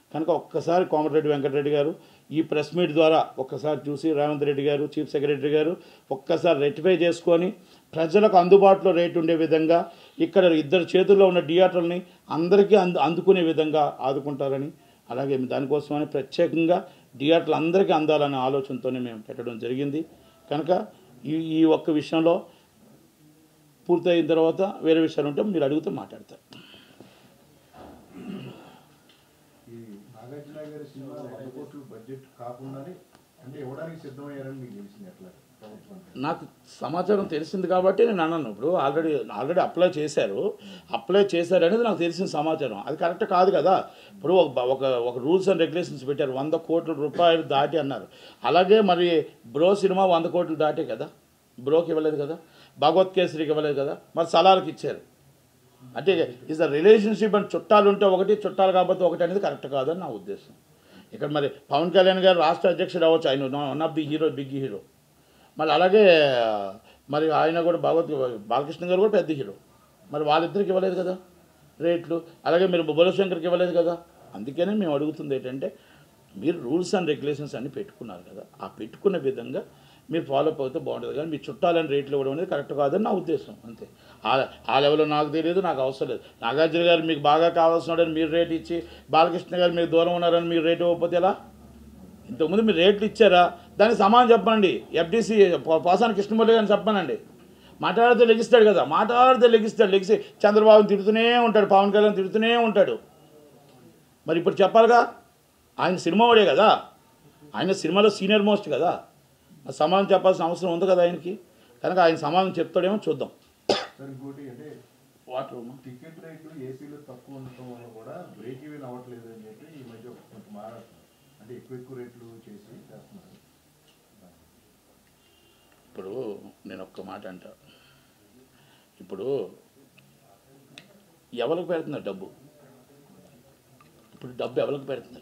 కనుక ఒక్కసారి కోమటిరెడ్డి వెంకటరెడ్డి గారు ఈ ప్రెస్ మీట్ ద్వారా ఒక్కసారి చూసి రేవంత్ రెడ్డి గారు చీఫ్ సెక్రటరీ గారు ఒక్కసారి రెక్టిఫై చేసుకొని ప్రజలకు అందుబాటులో రేటు ఉండే విధంగా ఇక్కడ ఇద్దరు చేతుల్లో ఉన్న థియేటర్ని అందరికీ అందు అందుకునే విధంగా ఆదుకుంటారని అలాగే దానికోసమని ప్రత్యేకంగా థియేటర్లు అందరికీ అందాలనే ఆలోచనతోనే మేము పెట్టడం జరిగింది కనుక ఈ ఈ ఒక్క విషయంలో పూర్తయిన తర్వాత వేరే విషయాలు ఉంటే మీరు అడిగితే మాట్లాడతారు ఈ నాగార్జున గారి సినిమా వంద కోట్లు బడ్జెట్ కాకుండానే అంటే ఇవ్వడానికి సిద్ధమయ్యారని మీకు తెలిసింది ఎట్లా ప్రభుత్వం నాకు సమాచారం తెలిసింది కాబట్టి నేను అన్నాను ఇప్పుడు ఆల్రెడీ ఆల్రెడీ అప్లై చేశారు అప్లై చేశారు అనేది నాకు తెలిసిన సమాచారం అది కరెక్ట్ కాదు కదా ఇప్పుడు ఒక ఒక ఒక రూల్స్ అండ్ రెగ్యులేషన్స్ పెట్టారు వంద కోట్ల రూపాయలు దాటి అన్నారు అలాగే మరి బ్రో సినిమా వంద కోట్లు దాటే కదా బ్రోకి ఇవ్వలేదు కదా భగవత్ కేసరికి ఇవ్వలేదు కదా మరి సలార్కి ఇచ్చారు అంటే ఇస్ ద రిలేషన్షిప్ అండ్ చుట్టాలు ఉంటే ఒకటి చుట్టాలు కాకపోతే ఒకటి అనేది కరెక్ట్ కాదని నా ఉద్దేశం ఇక్కడ మరి పవన్ కళ్యాణ్ గారు రాష్ట్ర అధ్యక్షుడు అవ్వచ్చు ఆయన one of the hero big hero మరి అలాగే మరి ఆయన కూడా భగవత్ బాలకృష్ణ గారు కూడా పెద్ద హీరో మరి వాళ్ళిద్దరికి ఇవ్వలేదు కదా రేట్లు అలాగే మీరు బులశంకర్కి ఇవ్వలేదు కదా అందుకనే మేము అడుగుతుంది ఏంటంటే మీరు రూల్స్ అండ్ రెగ్యులేషన్స్ అన్ని పెట్టుకున్నారు కదా ఆ పెట్టుకున్న విధంగా మీరు ఫాలో అప్ అవుతే బాగుంటుంది కానీ మీ చుట్టాలని రేట్లు ఇవ్వడం అనేది కరెక్ట్ కాదని నా ఉద్దేశం అంతే ఆ ఆ లెవెల్లో నాకు తెలియదు నాకు అవసరం లేదు నాగార్జున గారు మీకు బాగా కావాల్సిన మీరు రేట్ ఇచ్చి బాలకృష్ణ గారు మీకు దూరం ఉన్నారని మీరు రేటు ఇవ్వకపోతే ఎలా ఇంతకుముందు మీరు రేట్లు ఇచ్చారా దానికి సమానం చెప్పండి ఎఫ్డీసీ పోసాని కృష్ణమూర్తి గారిని చెప్పానండి మాట్లాడితే లెగిస్తాడు కదా మాట్లాడితే లెగిస్తాడు లెగిసి చంద్రబాబుని తిడుతూనే ఉంటాడు పవన్ కళ్యాణ్ తిడుతూనే ఉంటాడు మరి ఇప్పుడు చెప్పాలిగా ఆయన సినిమా వాడే కదా ఆయన సినిమాలో సీనియర్ మోస్ట్ కదా ఆ సమాధానం చెప్పాల్సిన అవసరం ఉంది కదా ఆయనకి కనుక ఆయన సమాధానం చెప్తాడేమో చూద్దాం సార్ ఇంకోటి అంటే వాటర్ టికెట్ రేట్లు ఏసీలో తక్కువ ఉండటం వల్ల కూడా బ్రేక్ ఈవెన్ అవ్వట్లేదు అని చెప్పి ఈ మధ్య కొంచెం మారారు అంటే ఎక్కువ ఎక్కువ రేట్లు చేసి చేస్తున్నారు ఇప్పుడు నేను ఒక్క మాట అంటా ఇప్పుడు ఎవరికి పెడుతున్నారు డబ్బు ఇప్పుడు డబ్బు ఎవరికి పెడుతున్నారు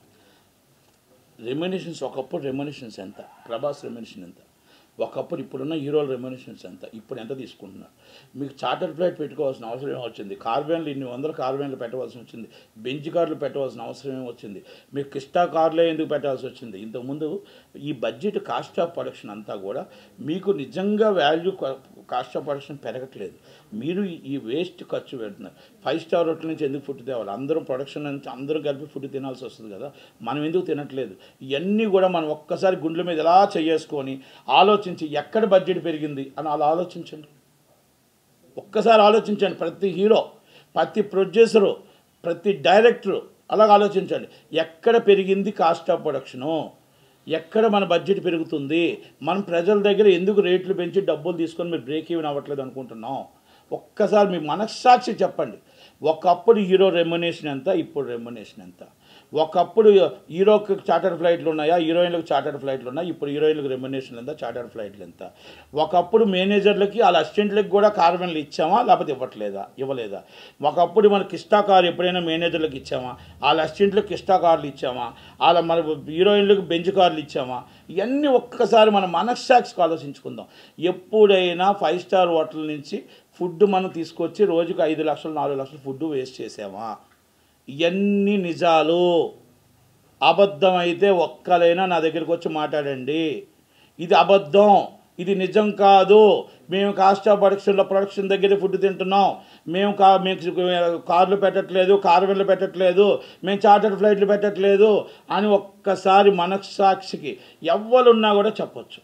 రెమ్యునేషన్స్ ఒకప్పుడు రెమ్యునేషన్స్ ఎంత ప్రభాస్ రెమ్యునేషన్ ఎంత ఒకప్పుడు ఇప్పుడున్న హీరోల రెమ్యునేషన్స్ ఎంత ఇప్పుడు ఎంత తీసుకుంటున్నారు మీకు చార్టర్ ఫ్లైట్ పెట్టుకోవాల్సిన అవసరం ఏం వచ్చింది కార్వేన్లు ఇన్ని వందల కార్వేన్లు పెట్టవలసి వచ్చింది బెంచ్ కార్లు పెట్టవలసిన అవసరం ఏం వచ్చింది మీకు కిస్టా కార్లే ఎందుకు పెట్టాల్సి వచ్చింది ఇంతకుముందు ఈ బడ్జెట్ కాస్ట్ ఆఫ్ ప్రొడక్షన్ అంతా కూడా మీకు నిజంగా వాల్యూ కాస్ట్ ఆఫ్ ప్రొడక్షన్ పెరగట్లేదు మీరు ఈ వేస్ట్ ఖర్చు పెడుతున్నారు ఫైవ్ స్టార్ హోటల్ నుంచి ఎందుకు ఫుడ్ తేవాలి అందరం ప్రొడక్షన్ నుంచి అందరూ కలిపి ఫుడ్ తినాల్సి వస్తుంది కదా మనం ఎందుకు తినట్లేదు ఇవన్నీ కూడా మనం ఒక్కసారి గుండెల మీద ఎలా చేసుకొని ఆలోచించి ఎక్కడ బడ్జెట్ పెరిగింది అని అలా ఆలోచించండి ఒక్కసారి ఆలోచించండి ప్రతి హీరో ప్రతి ప్రొడ్యూసరు ప్రతి డైరెక్టరు అలాగ ఆలోచించండి ఎక్కడ పెరిగింది కాస్ట్ ఆఫ్ ప్రొడక్షను ఎక్కడ మన బడ్జెట్ పెరుగుతుంది మనం ప్రజల దగ్గర ఎందుకు రేట్లు పెంచి డబ్బులు తీసుకొని మీరు బ్రేక్ ఈవెన్ అవ్వట్లేదు అనుకుంటున్నాం ఒక్కసారి మీ మనస్సాక్షి చెప్పండి ఒకప్పుడు హీరో రెమ్యునేషన్ ఎంత ఇప్పుడు రెమ్యునేషన్ ఎంత ఒకప్పుడు హీరోకి చార్టర్ ఫ్లైట్లు ఉన్నాయా హీరోయిన్లకు చార్టర్ ఫ్లైట్లు ఉన్నాయి ఇప్పుడు హీరోయిన్లకు రెమ్యునేషన్ ఎంత చార్టర్ ఫ్లైట్లు ఎంత ఒకప్పుడు మేనేజర్లకి వాళ్ళ అసిస్టెంట్లకు కూడా కార్వెన్లు ఇచ్చామా లేకపోతే ఇవ్వట్లేదా ఇవ్వలేదా ఒకప్పుడు మన కిస్టా కార్ ఎప్పుడైనా మేనేజర్లకు ఇచ్చామా వాళ్ళ అసిస్టెంట్లకు కిస్టా కార్లు ఇచ్చామా వాళ్ళ మన హీరోయిన్లకు బెంచ్ కార్లు ఇచ్చామా ఇవన్నీ ఒక్కసారి మన మనస్సాక్షికి ఆలోచించుకుందాం ఎప్పుడైనా ఫైవ్ స్టార్ హోటల్ నుంచి ఫుడ్ మనం తీసుకొచ్చి రోజుకు ఐదు లక్షలు నాలుగు లక్షలు ఫుడ్ వేస్ట్ చేసామా ఇవన్నీ నిజాలు అబద్ధం అయితే ఒక్కలైనా నా దగ్గరికి వచ్చి మాట్లాడండి ఇది అబద్ధం ఇది నిజం కాదు మేము కాస్ట్ ఆఫ్ ప్రొడక్షన్లో ప్రొడక్షన్ దగ్గర ఫుడ్ తింటున్నాం మేము కా మేము కార్లు పెట్టట్లేదు కార్వెన్లు పెట్టట్లేదు మేము చార్టర్ ఫ్లైట్లు పెట్టట్లేదు అని ఒక్కసారి మనస్సాక్షికి ఎవ్వరున్నా కూడా చెప్పొచ్చు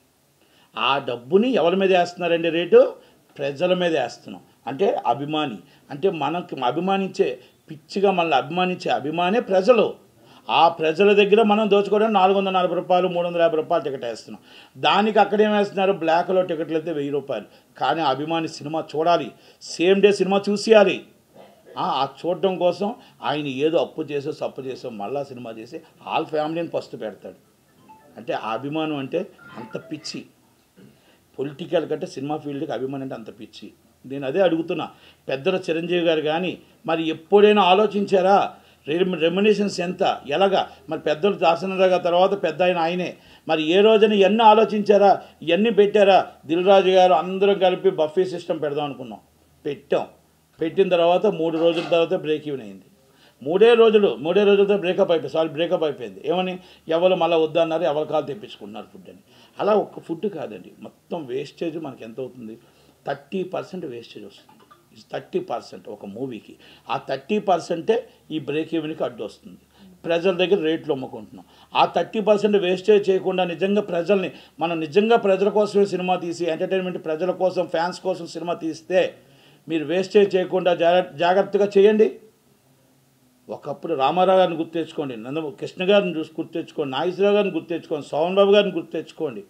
ఆ డబ్బుని ఎవరి మీద వేస్తున్నారండి రేటు ప్రజల మీద వేస్తున్నాం అంటే అభిమాని అంటే మనకి అభిమానించే పిచ్చిగా మనల్ని అభిమానించే అభిమానే ప్రజలు ఆ ప్రజల దగ్గర మనం దోచుకోవడానికి నాలుగు వందల నలభై రూపాయలు మూడు వందల యాభై రూపాయలు టికెట్ వేస్తున్నాం దానికి అక్కడేం వేస్తున్నారు బ్లాక్లో టికెట్లు అయితే వెయ్యి రూపాయలు కానీ అభిమాని సినిమా చూడాలి సేమ్ డే సినిమా చూసేయాలి ఆ ఆ చూడడం కోసం ఆయన ఏదో అప్పు చేసో సప్పు చేసో మళ్ళా సినిమా చేసి ఆల్ ఫ్యామిలీని ఫస్ట్ పెడతాడు అంటే ఆ అభిమానం అంటే అంత పిచ్చి పొలిటికల్ కంటే సినిమా ఫీల్డ్కి అభిమానం అంటే అంత పిచ్చి నేను అదే అడుగుతున్నా పెద్దల చిరంజీవి గారు కానీ మరి ఎప్పుడైనా ఆలోచించారా రెమ్యునేషన్స్ ఎంత ఎలాగా మరి పెద్దలు దాసనరాగా తర్వాత పెద్ద ఆయన ఆయనే మరి ఏ రోజున ఇవన్నీ ఆలోచించారా ఇవన్నీ పెట్టారా దిల్ రాజు గారు అందరం కలిపి బఫే సిస్టమ్ పెడదాం అనుకున్నాం పెట్టాం పెట్టిన తర్వాత మూడు రోజుల తర్వాత బ్రేక్ ఈవెన్ అయింది మూడే రోజులు మూడే రోజులతో బ్రేకప్ అయిపోయింది సారీ బ్రేకప్ అయిపోయింది ఏమని ఎవరు మళ్ళీ వద్దన్నారు ఎవరి కాలు తెప్పించుకుంటున్నారు ఫుడ్ అని అలా ఒక్క ఫుడ్ కాదండి మొత్తం వేస్టేజ్ మనకి ఎంత అవుతుంది థర్టీ పర్సెంట్ వేస్టేజ్ వస్తుంది థర్టీ పర్సెంట్ ఒక మూవీకి ఆ థర్టీ పర్సెంటే ఈ బ్రేక్ ఈవెన్కి అడ్డు వస్తుంది ప్రజల దగ్గర రేట్లు అమ్ముకుంటున్నాం ఆ థర్టీ పర్సెంట్ వేస్టేజ్ చేయకుండా నిజంగా ప్రజల్ని మనం నిజంగా ప్రజల కోసమే సినిమా తీసి ఎంటర్టైన్మెంట్ ప్రజల కోసం ఫ్యాన్స్ కోసం సినిమా తీస్తే మీరు వేస్టేజ్ చేయకుండా జాగ్రత్త జాగ్రత్తగా చేయండి ఒకప్పుడు రామారావు గారిని గుర్తు తెచ్చుకోండి నంద కృష్ణ గారిని చూసి గుర్తు తెచ్చుకోండి నాగేశ్వరరావు గారిని గుర్తు తెచ్చుకోండి సోమన్ బాబు గారిని గుర్తు తెచ్చుకోండి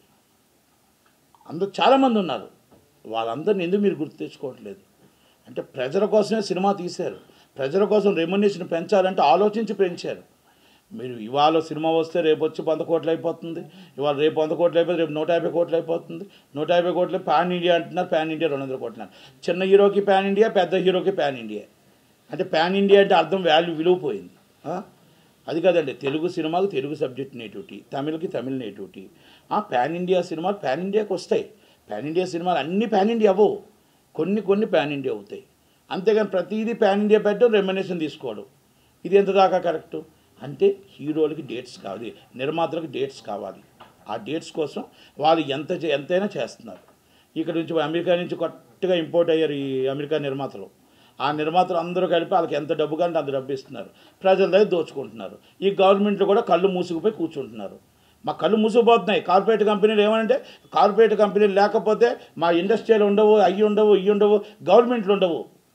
అందరూ చాలామంది ఉన్నారు వాళ్ళందరిని ఎందుకు మీరు గుర్తు తెచ్చుకోవట్లేదు అంటే ప్రజల కోసమే సినిమా తీశారు ప్రజల కోసం రెమ్యునేషన్ పెంచాలంటే ఆలోచించి పెంచారు మీరు ఇవాళ సినిమా వస్తే రేపు వచ్చి వంద కోట్లు అయిపోతుంది ఇవాళ రేపు వంద కోట్లు అయిపోతే రేపు నూట యాభై కోట్లు అయిపోతుంది నూట యాభై కోట్లు పాన్ ఇండియా అంటున్నారు పాన్ ఇండియా రెండు వందల కోట్లు అంటున్నారు. చిన్న హీరోకి పాన్ ఇండియా పెద్ద హీరోకి పాన్ ఇండియా అంటే పాన్ ఇండియా అంటే అర్థం వాల్యూ విలువ పోయింది ఆ? అది కాదండి తెలుగు సినిమాకు తెలుగు సబ్జెక్ట్ నేటివిటీ తమిళకి తమిళ నేటివిటీ ఆ పాన్ ఇండియా సినిమాలు పాన్ ఇండియాకి వస్తాయి పాన్ ఇండియా సినిమాలు అన్ని పాన్ ఇండియా అవ్వవు కొన్ని కొన్ని పాన్ ఇండియా అవుతాయి అంతేగాని ప్రతిదీ పాన్ ఇండియా పెట్టడం రెమ్యునేషన్ తీసుకోవడం ఇది ఎంత దాకా కరెక్టు అంటే హీరోలకి డేట్స్ కావాలి నిర్మాతలకు డేట్స్ కావాలి ఆ డేట్స్ కోసం వాళ్ళు ఎంత చే- ఎంతైనా చేస్తున్నారు ఇక్కడ నుంచి అమెరికా నుంచి కొత్తగా ఇంపోర్ట్ అయ్యారు ఈ అమెరికా నిర్మాతలు ఆ నిర్మాతలు అందరూ కలిపి వాళ్ళకి ఎంత డబ్బు కంటే అంత డబ్బు ఇస్తున్నారు ప్రజల దగ్గర దోచుకుంటున్నారు ఈ గవర్నమెంట్లు కూడా కళ్ళు మూసుకుపోయి కూర్చుంటున్నారు మా కళ్ళు మూసుకుపోతున్నాయి కార్పొరేట్ కంపెనీలు ఏమంటే కార్పొరేట్ కంపెనీలు లేకపోతే మా ఇండస్ట్రీలు ఉండవు అయ్యి ఉండవు ఇవి ఉండవు గవర్నమెంట్లు ఉండవు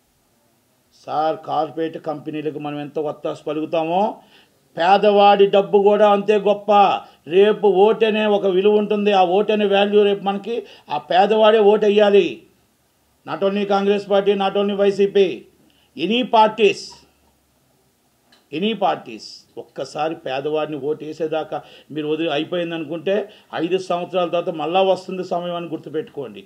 సార్ కార్పొరేట్ కంపెనీలకు మనం ఎంత ఒత్తాసు పలుకుతామో పేదవాడి డబ్బు కూడా అంతే గొప్ప రేపు ఓటు అనే ఒక విలువ ఉంటుంది ఆ ఓటు అనే వాల్యూ రేపు మనకి ఆ పేదవాడే ఓటు వేయాలి not only Congress party not only YCP any parties any parties ఒక్కసారి పేదవాడిని ఓటు వేసేదాకా మీరు వదిలి అయిపోయింది అనుకుంటే ఐదు సంవత్సరాల తర్వాత మళ్ళా వస్తుంది సమయం అని గుర్తుపెట్టుకోండి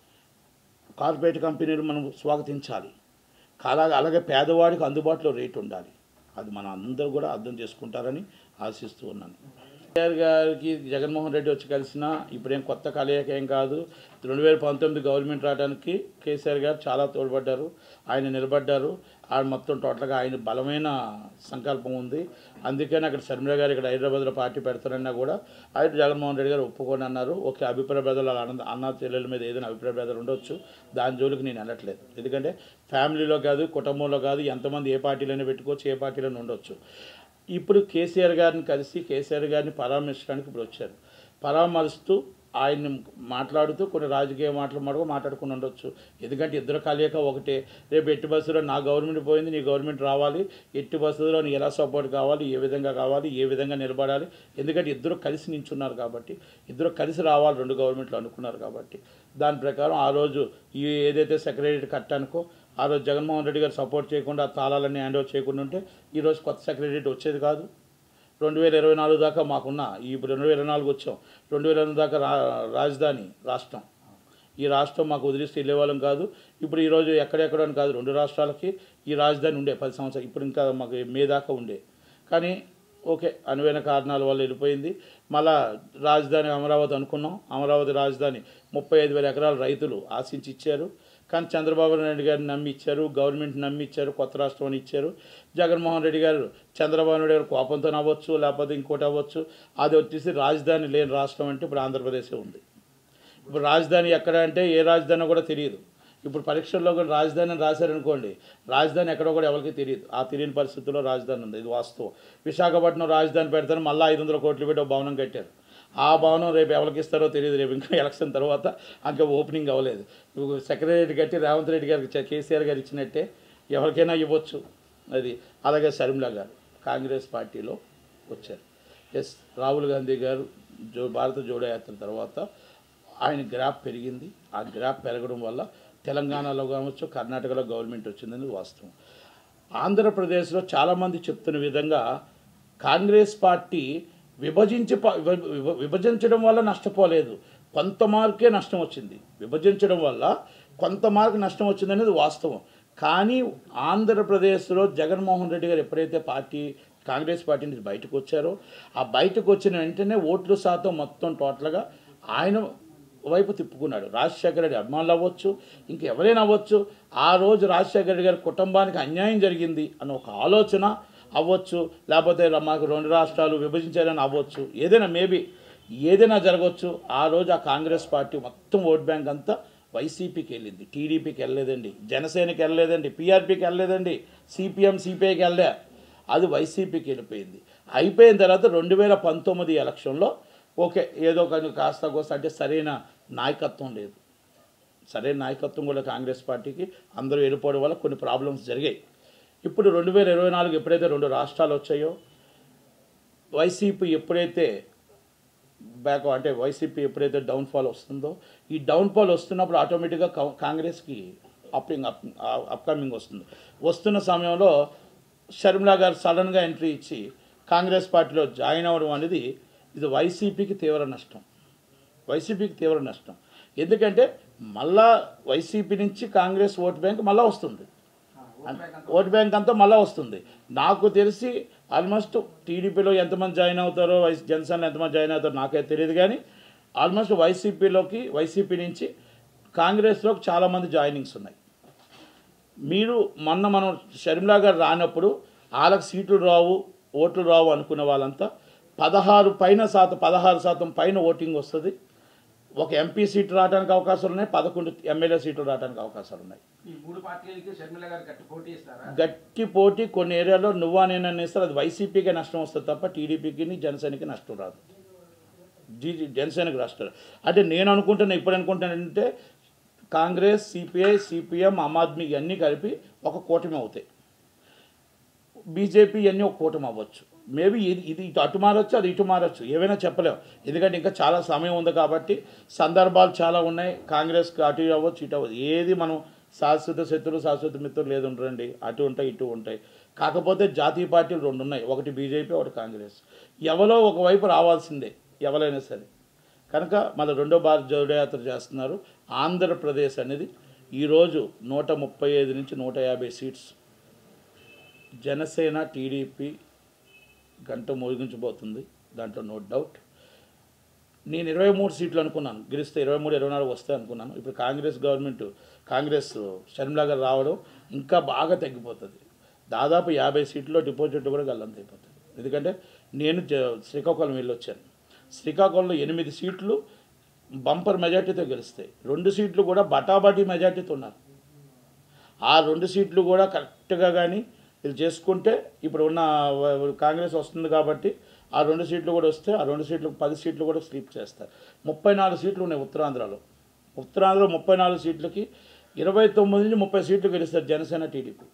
కార్పొరేట్ కంపెనీలు మనం స్వాగతించాలి అలాగే అలాగే పేదవాడికి అందుబాటులో రేటు ఉండాలి అది మనం అందరూ కూడా అర్థం చేసుకుంటారని ఆశిస్తూ ఉన్నాను కేసీఆర్ గారికి జగన్మోహన్ రెడ్డి వచ్చి కలిసిన ఇప్పుడేం కొత్త కలయిక ఏం కాదు రెండు వేల పంతొమ్మిది గవర్నమెంట్ రావడానికి కేసీఆర్ గారు చాలా తోడ్పడ్డారు ఆయన నిలబడ్డారు ఆయన మొత్తం టోటల్గా ఆయన బలమైన సంకల్పం ఉంది అందుకని అక్కడ శర్మిల గారు ఇక్కడ హైదరాబాద్లో పార్టీ పెడతారన్నా కూడా ఆయన జగన్మోహన్ రెడ్డి గారు ఒప్పుకొని అన్నారు ఓకే అభిప్రాయ భేదాలు అన్న అన్న చెల్లెల మీద ఏదైనా అభిప్రాయ భేదాలు ఉండొచ్చు దాని జోలికి నేను వెళ్ళట్లేదు ఎందుకంటే ఫ్యామిలీలో కాదు కుటుంబంలో కాదు ఎంతమంది ఏ పార్టీలోనే పెట్టుకోవచ్చు ఏ పార్టీలోనే ఉండొచ్చు ఇప్పుడు కేసీఆర్ గారిని కలిసి కేసీఆర్ గారిని పరామర్శించడానికి ఇప్పుడు వచ్చారు పరామర్శిస్తూ ఆయన్ని మాట్లాడుతూ కొన్ని రాజకీయ మాటలు మడుగు మాట్లాడుకుని ఉండొచ్చు ఎందుకంటే ఇద్దరు కలయిక ఒకటే రేపు ఎట్టి బస్సులో నా గవర్నమెంట్ పోయింది నీ గవర్నమెంట్ రావాలి ఎట్టి బస్సులో నీ ఎలా సపోర్ట్ కావాలి ఏ విధంగా కావాలి ఏ విధంగా నిలబడాలి ఎందుకంటే ఇద్దరు కలిసి నించున్నారు కాబట్టి ఇద్దరు కలిసి రావాలి రెండు గవర్నమెంట్లు అనుకున్నారు కాబట్టి దాని ప్రకారం ఆ రోజు ఈ ఏదైతే సెక్రటరీ కట్టానుకో ఆ రోజు జగన్మోహన్ రెడ్డి గారు సపోర్ట్ చేయకుండా ఆ తాళాలన్నీ హ్యాండ్ ఓవర్ చేయకుండా ఉంటే ఈరోజు కొత్త సెక్రటరీ వచ్చేది కాదు రెండు వేల ఇరవై నాలుగు దాకా మాకున్న ఇప్పుడు రెండు వేల ఇరవై నాలుగు వచ్చాం రెండు వేల ఇరవై దాకా రా రాజధాని రాష్ట్రం ఈ రాష్ట్రం మాకు వదిలిస్తే వెళ్ళేవాళ్ళం కాదు ఇప్పుడు ఈరోజు ఎక్కడెక్కడ అని కాదు రెండు రాష్ట్రాలకి ఈ రాజధాని ఉండే పది సంవత్సరాలు ఇప్పుడు ఇంకా మాకు మే దాకా ఉండే కానీ ఓకే అనువైన కారణాల వల్ల వెళ్ళిపోయింది మళ్ళా రాజధాని అమరావతి అనుకున్నాం అమరావతి రాజధాని ముప్పై ఐదు వేల ఎకరాల రైతులు ఆశించి ఇచ్చారు కానీ చంద్రబాబు నాయుడు గారిని నమ్మి ఇచ్చారు గవర్నమెంట్ నమ్మి ఇచ్చారు కొత్త రాష్ట్రం అని ఇచ్చారు జగన్మోహన్ రెడ్డి గారు చంద్రబాబు నాయుడు గారు కోపంతో అవ్వచ్చు లేకపోతే ఇంకోటి అవ్వచ్చు అది వచ్చేసి రాజధాని లేని రాష్ట్రం అంటే ఇప్పుడు ఆంధ్రప్రదేశే ఉంది ఇప్పుడు రాజధాని ఎక్కడ అంటే ఏ రాజధాని కూడా తెలియదు ఇప్పుడు పరీక్షల్లో కూడా రాజధాని అని రాశారనుకోండి రాజధాని ఎక్కడో కూడా ఎవరికి తెలియదు ఆ తెలియని పరిస్థితుల్లో రాజధాని ఉంది ఇది వాస్తవం విశాఖపట్నం రాజధాని పెడతాను మళ్ళీ ఐదు వందల కోట్లు పెట్టి ఒక భవనం కట్టారు ఆ భవనం రేపు ఎవరికి ఇస్తారో తెలియదు రేపు ఇంకా ఎలక్షన్ తర్వాత ఇంకా ఓపెనింగ్ అవ్వలేదు ఇప్పుడు సెక్రటరీ కట్టి రేవంత్ రెడ్డి గారికి ఇచ్చా- కేసీఆర్ గారు ఇచ్చినట్టే ఎవరికైనా ఇవ్వచ్చు అది అలాగే శర్మిల గారు కాంగ్రెస్ పార్టీలో వచ్చారు ఎస్ రాహుల్ గాంధీ గారు జో భారత జోడో యాత్ర తర్వాత ఆయన గ్రాఫ్ పెరిగింది ఆ గ్రాఫ్ పెరగడం వల్ల తెలంగాణలో కావచ్చు కర్ణాటకలో గవర్నమెంట్ వచ్చిందని వాస్తవం ఆంధ్రప్రదేశ్లో చాలామంది చెప్తున్న విధంగా కాంగ్రెస్ పార్టీ విభజించి ప- విభ- విభ- విభజించడం వల్ల నష్టపోలేదు కొంత మార్కే నష్టం వచ్చింది విభజించడం వల్ల కొంత మార్కు నష్టం వచ్చింది అనేది వాస్తవం కానీ ఆంధ్రప్రదేశ్లో జగన్మోహన్ రెడ్డి గారు ఎప్పుడైతే పార్టీ కాంగ్రెస్ పార్టీ నుంచి బయటకు వచ్చారో ఆ బయటకు వచ్చిన వెంటనే ఓట్ల శాతం మొత్తం టోటల్గా ఆయన వైపు తిప్పుకున్నాడు రాజశేఖర రెడ్డి అభిమానులు అవ్వచ్చు ఇంక ఎవరైనా అవ్వచ్చు ఆ రోజు రాజశేఖర రెడ్డి గారి కుటుంబానికి అన్యాయం జరిగింది అన్న ఒక ఆలోచన అవ్వచ్చు లేకపోతే ర- మాకు రెండు రాష్ట్రాలు విభజించాలని అవ్వచ్చు ఏదైనా మేబీ ఏదైనా జరగవచ్చు ఆ రోజు ఆ కాంగ్రెస్ పార్టీ మొత్తం ఓట్ బ్యాంక్ అంతా వైసీపీకి వెళ్ళింది టీడీపీకి వెళ్ళలేదండి జనసేనకి వెళ్ళలేదండి పీఆర్పీకి వెళ్ళలేదండి సిపిఎం సిపిఐకి వెళ్ళలే అది వైసీపీకి వెళ్ళిపోయింది అయిపోయిన తర్వాత రెండు వేల పంతొమ్మిది ఎలక్షన్లో ఓకే ఏదో కానీ కాస్త కోస్త అంటే సరైన నాయకత్వం లేదు సరైన నాయకత్వం కూడా కాంగ్రెస్ పార్టీకి అందరూ వెళ్ళిపోవడం వల్ల కొన్ని ప్రాబ్లమ్స్ జరిగాయి ఇప్పుడు రెండు వేల ఇరవై నాలుగు ఎప్పుడైతే రెండు రాష్ట్రాలు వచ్చాయో వైసీపీ ఎప్పుడైతే బ్యాక్ అంటే వైసీపీ ఎప్పుడైతే డౌన్ఫాల్ వస్తుందో ఈ డౌన్ఫాల్ వస్తున్నప్పుడు ఆటోమేటిక్గా కా- కాంగ్రెస్కి అప్పింగ్ అప్ అప్కమింగ్ వస్తుంది వస్తున్న సమయంలో షర్మిలా గారు సడన్గా ఎంట్రీ ఇచ్చి కాంగ్రెస్ పార్టీలో జాయిన్ అవ్వడం అనేది ఇది వైసీపీకి తీవ్ర నష్టం వైసీపీకి తీవ్ర నష్టం ఎందుకంటే మళ్ళా వైసీపీ నుంచి కాంగ్రెస్ ఓట్ బ్యాంక్ మళ్ళా వస్తుంది ఓట్ బ్యాంక్ అంతా మళ్ళీ వస్తుంది నాకు తెలిసి ఆల్మోస్ట్ టీడీపీలో ఎంతమంది జాయిన్ అవుతారో వైస్ జనసేనలో ఎంతమంది జాయిన్ అవుతారో నాకైతే తెలియదు కానీ ఆల్మోస్ట్ వైసీపీలోకి వైసీపీ నుంచి కాంగ్రెస్లోకి చాలామంది జాయినింగ్స్ ఉన్నాయి మీరు మొన్న మనం షర్మిలా గారు రానప్పుడు వాళ్ళకి సీట్లు రావు ఓట్లు రావు అనుకున్న వాళ్ళంతా పదహారు పైన శాతం పదహారు శాతం పైన ఓటింగ్ వస్తుంది ఒక ఎంపీ సీటు రావడానికి అవకాశాలు ఉన్నాయి పదకొండు ఎమ్మెల్యే సీట్లు రావడానికి అవకాశాలు ఉన్నాయి ఈ మూడు పార్టీలకి షర్మిల గారు గట్టి పోటీ ఇస్తారా గట్టి పోటీ కొన్ని ఏరియాలో నువ్వా నేను అనేస్తారు అది వైసీపీకే నష్టం వస్తుంది తప్ప టీడీపీకి జనసేనకి నష్టం రాదు జీ జనసేనకి నష్టం రాదు. అంటే నేను అనుకుంటున్నా ఇప్పుడు అనుకుంటానంటే Congress CPI CPM Aam Aadmi ఇవన్నీ కలిపి ఒక కూటమి అవుతాయి బీజేపీ ఇవన్నీ ఒక కూటమి అవ్వచ్చు మేబీ ఇది ఇది ఇటు అటు మారచ్చు అది ఇటు మారచ్చు ఏవైనా చెప్పలేం ఎందుకంటే ఇంకా చాలా సమయం ఉంది కాబట్టి సందర్భాలు చాలా ఉన్నాయి కాంగ్రెస్కి అటు అవ్వచ్చు ఇటు అవ్వచ్చు ఏది మనం శాశ్వత శత్రులు శాశ్వత మిత్రులు లేదు ఉండరండి అటు ఉంటాయి ఇటు ఉంటాయి కాకపోతే జాతీయ పార్టీలు రెండు ఉన్నాయి ఒకటి బీజేపీ ఒకటి కాంగ్రెస్ ఎవరో ఒకవైపు రావాల్సిందే ఎవరైనా సరే కనుక మళ్ళీ రెండో భారత్ జోడయాత్ర చేస్తున్నారు ఆంధ్రప్రదేశ్ అనేది ఈరోజు నూట ముప్పై ఐదు నుంచి నూట యాభై సీట్స్ జనసేన టీడీపీ గంట ముగించబోతుంది దాంట్లో నో డౌట్ నేను ఇరవై మూడు సీట్లు అనుకున్నాను గెలిస్తే ఇరవై మూడు ఇరవై నాలుగు వస్తాయి అనుకున్నాను ఇప్పుడు కాంగ్రెస్ గవర్నమెంట్ కాంగ్రెస్ షర్మిలా గారు రావడం ఇంకా బాగా తగ్గిపోతుంది దాదాపు యాభై సీట్లో డిపాజిట్ కూడా గల్లంత అయిపోతుంది ఎందుకంటే నేను జ- శ్రీకాకుళం వెళ్ళొచ్చాను శ్రీకాకుళంలో ఎనిమిది సీట్లు బంపర్ మెజార్టీతో గెలుస్తాయి రెండు సీట్లు కూడా బటాబటీ మెజార్టీతో ఉన్నారు ఆ రెండు సీట్లు కూడా కరెక్ట్గా కానీ వీళ్ళు చేసుకుంటే ఇప్పుడు ఉన్న వ- కాంగ్రెస్ వస్తుంది కాబట్టి ఆ రెండు సీట్లు కూడా వస్తే ఆ రెండు సీట్లు పది సీట్లు కూడా స్లీప్ చేస్తారు ముప్పై నాలుగు సీట్లు ఉన్నాయి ఉత్తరాంధ్రలో ఉత్తరాంధ్రలో ముప్పై నాలుగు సీట్లకి ఇరవై తొమ్మిది నుంచి ముప్పై సీట్లు గెలుస్తారు జనసేన టీడీపీ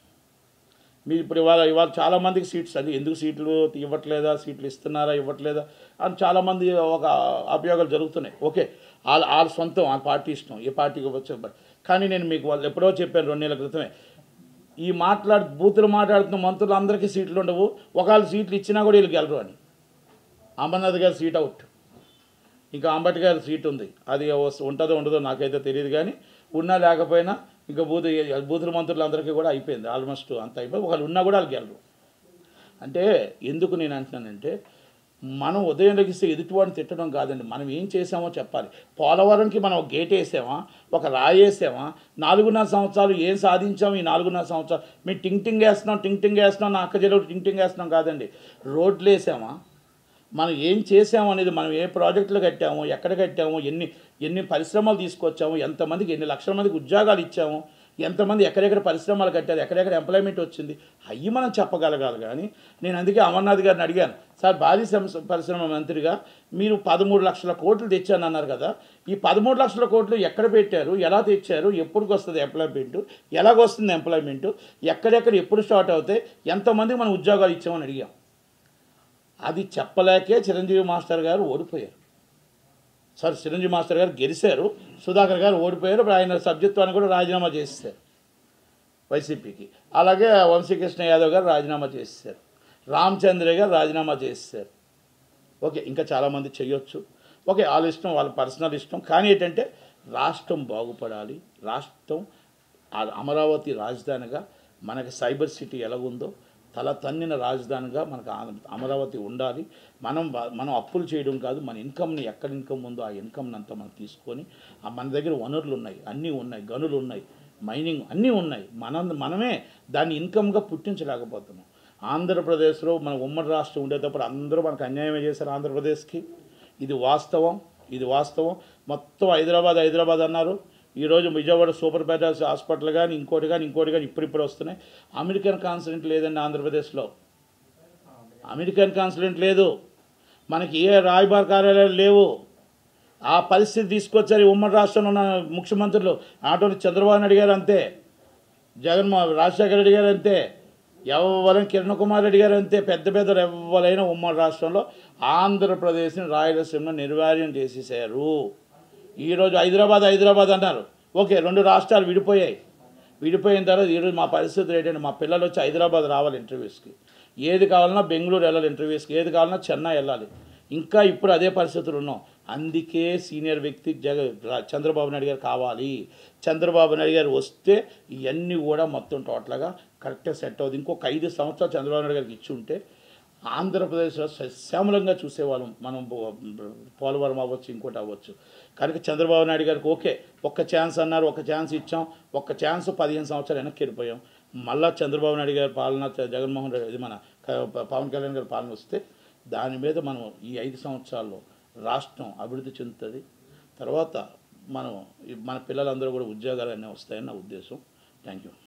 మీరు ఇప్పుడు ఇవాళ ఇవాళ చాలామందికి సీట్స్ అది ఎందుకు సీట్లు ఇవ్వట్లేదా సీట్లు ఇస్తున్నారా ఇవ్వట్లేదా అని చాలామంది ఒక అభియోగాలు జరుగుతున్నాయి ఓకే వాళ్ళ వాళ్ళ సొంతం వాళ్ళ పార్టీ ఇష్టం ఏ పార్టీకి వచ్చే కానీ నేను మీకు వాళ్ళు ఎప్పుడో చెప్పాను రెండు నెలల క్రితమే ఈ మాట్లాడు బూతులు మాట్లాడుతున్న మంత్రులు అందరికీ సీట్లు ఉండవు ఒకవేళ సీట్లు ఇచ్చినా కూడా వీళ్ళు గెలరు అని అమర్నాథ్ గారు సీట్ అవుట్ ఇంకా అంబటి గారి సీట్ ఉంది అది వస్- ఉంటుందో ఉండదో నాకైతే తెలియదు కానీ ఉన్నా లేకపోయినా ఇంకా బూత్ బూతుల మంత్రులందరికీ కూడా అయిపోయింది ఆల్మోస్ట్ అంత అయిపోయి ఒకళ్ళు ఉన్నా కూడా వాళ్ళు గెలరు అంటే ఎందుకు నేను అంటున్నానంటే మనం ఉదయం లెగిస్తే ఎదుటివాడిని తిట్టడం కాదండి మనం ఏం చేసామో చెప్పాలి పోలవరంకి మనం ఒక గేట్ వేసామా ఒక రాయి వేసామా నాలుగున్నర సంవత్సరాలు ఏం సాధించాం ఈ నాలుగున్నర సంవత్సరాలు మేము టింగ్ టింగ్ వేస్తున్నాం టింగ్ టింగ్ వేస్తున్నాం నా అక్క చెల్లెలు టింగ్ టింగ్ వేస్తున్నాం కాదండి రోడ్లు వేసామా మనం ఏం చేసాము అనేది మనం ఏ ప్రాజెక్టులు కట్టాము ఎక్కడ కట్టాము ఎన్ని ఎన్ని పరిశ్రమలు తీసుకొచ్చాము ఎంతమందికి ఎన్ని లక్షల మందికి ఉద్యోగాలు ఇచ్చాము ఎంతమంది ఎక్కడెక్కడ పరిశ్రమలు కట్టారు ఎక్కడెక్కడ ఎంప్లాయ్మెంట్ వచ్చింది అవి మనం చెప్పగలగాలి కానీ నేను అందుకే అమర్నాథ్ గారిని అడిగాను సార్ భారీ సంస్థ పరిశ్రమ మంత్రిగా మీరు పదమూడు లక్షల కోట్లు తెచ్చాను అన్నారు కదా ఈ పదమూడు లక్షల కోట్లు ఎక్కడ పెట్టారు ఎలా తెచ్చారు ఎప్పటికి వస్తుంది ఎంప్లాయ్మెంట్ ఎలాగొస్తుంది ఎంప్లాయ్మెంట్ ఎక్కడెక్కడ ఎప్పుడు స్టార్ట్ అవుతాయి ఎంతమందికి మనం ఉద్యోగాలు ఇచ్చామని అడిగాం అది చెప్పలేకే చిరంజీవి మాస్టర్ గారు ఓడిపోయారు సార్ చిరంజీవి మాస్టర్ గారు గెలిచారు సుధాకర్ గారు ఓడిపోయారు ఇప్పుడు ఆయన సభ్యత్వాన్ని కూడా రాజీనామా చేసేసారు వైసీపీకి అలాగే వంశీకృష్ణ యాదవ్ గారు రాజీనామా చేసేసారు రామచంద్ర గారు రాజీనామా చేసేసారు ఓకే ఇంకా చాలామంది చేయొచ్చు ఓకే వాళ్ళ ఇష్టం వాళ్ళ పర్సనల్ ఇష్టం కానీ ఏంటంటే రాష్ట్రం బాగుపడాలి రాష్ట్రం ఆ అమరావతి రాజధానిగా మనకి సైబర్ సిటీ ఎలాగుందో తల తన్నిన రాజధానిగా మనకు ఆ- అమరావతి ఉండాలి మనం వా- మనం అప్పులు చేయడం కాదు మన ఇన్కమ్ని ఎక్కడ ఇన్కమ్ ఉందో ఆ ఇన్కమ్ని అంతా మనం తీసుకొని ఆ మన దగ్గర వనరులు ఉన్నాయి అన్నీ ఉన్నాయి గనులు ఉన్నాయి మైనింగ్ అన్నీ ఉన్నాయి మనం మనమే దాన్ని ఇన్కమ్గా పుట్టించలేకపోతున్నాం ఆంధ్రప్రదేశ్లో మన ఉమ్మడి రాష్ట్రం ఉండేటప్పుడు అందరూ మనకు అన్యాయమే చేశారు ఆంధ్రప్రదేశ్కి ఇది వాస్తవం ఇది వాస్తవం మొత్తం హైదరాబాద్ హైదరాబాద్ అన్నారు ఈరోజు విజయవాడ సూపర్ స్పెషాలిటీ హాస్పిటల్ కానీ ఇంకోటి కానీ ఇంకోటి కానీ ఇప్పుడిప్పుడు వస్తున్నాయి అమెరికన్ కాన్సరెంట్ లేదండి ఆంధ్రప్రదేశ్లో అమెరికన్ కాన్సులేట్ లేదు మనకి ఏ రాయబార కార్యాలయాలు లేవు ఆ పరిస్థితి తీసుకొచ్చారు ఈ ఉమ్మడి రాష్ట్రంలో ఉన్న ముఖ్యమంత్రులు ఆటోని చంద్రబాబు నాయుడు గారు అంతే జగన్మోహన్ రాజశేఖర రెడ్డి గారు అంతే ఎవరైనా కిరణ్ కుమార్ రెడ్డి గారు అంతే పెద్ద పెద్ద ఎవరైనా ఉమ్మడి రాష్ట్రంలో ఆంధ్రప్రదేశ్ని రాయలసీమను నిర్వీర్యం చేసేసారు ఈరోజు హైదరాబాద్ హైదరాబాద్ అన్నారు ఓకే రెండు రాష్ట్రాలు విడిపోయాయి విడిపోయిన తర్వాత ఈరోజు మా పరిస్థితి ఏంటంటే మా పిల్లలు వచ్చి హైదరాబాద్ రావాలి ఇంటర్వ్యూస్కి ఏది కావాలన్నా బెంగళూరు వెళ్ళాలి ఇంటర్వ్యూస్కి ఏది కావాలన్నా చెన్నై వెళ్ళాలి ఇంకా ఇప్పుడు అదే పరిస్థితులు ఉన్నాం అందుకే సీనియర్ వ్యక్తి జగ రా- చంద్రబాబు నాయుడు గారు కావాలి చంద్రబాబు నాయుడు గారు వస్తే ఇవన్నీ కూడా మొత్తం టోటల్గా కరెక్ట్గా సెట్ అవుతుంది ఇంకొక ఐదు సంవత్సరాలు చంద్రబాబు నాయుడు గారికి ఇచ్చి ఉంటే ఆంధ్రప్రదేశ్లో సశ్యామలంగా చూసేవాళ్ళం మనం పో- పోలవరం అవ్వచ్చు ఇంకోటి అవ్వచ్చు కనుక చంద్రబాబు నాయుడు గారికి ఓకే ఒక్క ఛాన్స్ అన్నారు ఒక ఛాన్స్ ఇచ్చాం ఒక్క ఛాన్స్ పదిహేను సంవత్సరాలు వెనక్కి వెళ్ళిపోయాం మళ్ళా చంద్రబాబు నాయుడు గారి పాలన చ- జగన్మోహన్ రెడ్డి ఇది మన క- పవన్ కళ్యాణ్ గారి పాలన వస్తే దాని మీద మనం ఈ ఐదు సంవత్సరాల్లో రాష్ట్రం అభివృద్ధి చెందుతుంది తర్వాత మనం ఈ మన పిల్లలందరూ కూడా ఉద్యోగాలు అన్నీ వస్తాయని నా ఉద్దేశం థ్యాంక్ యూ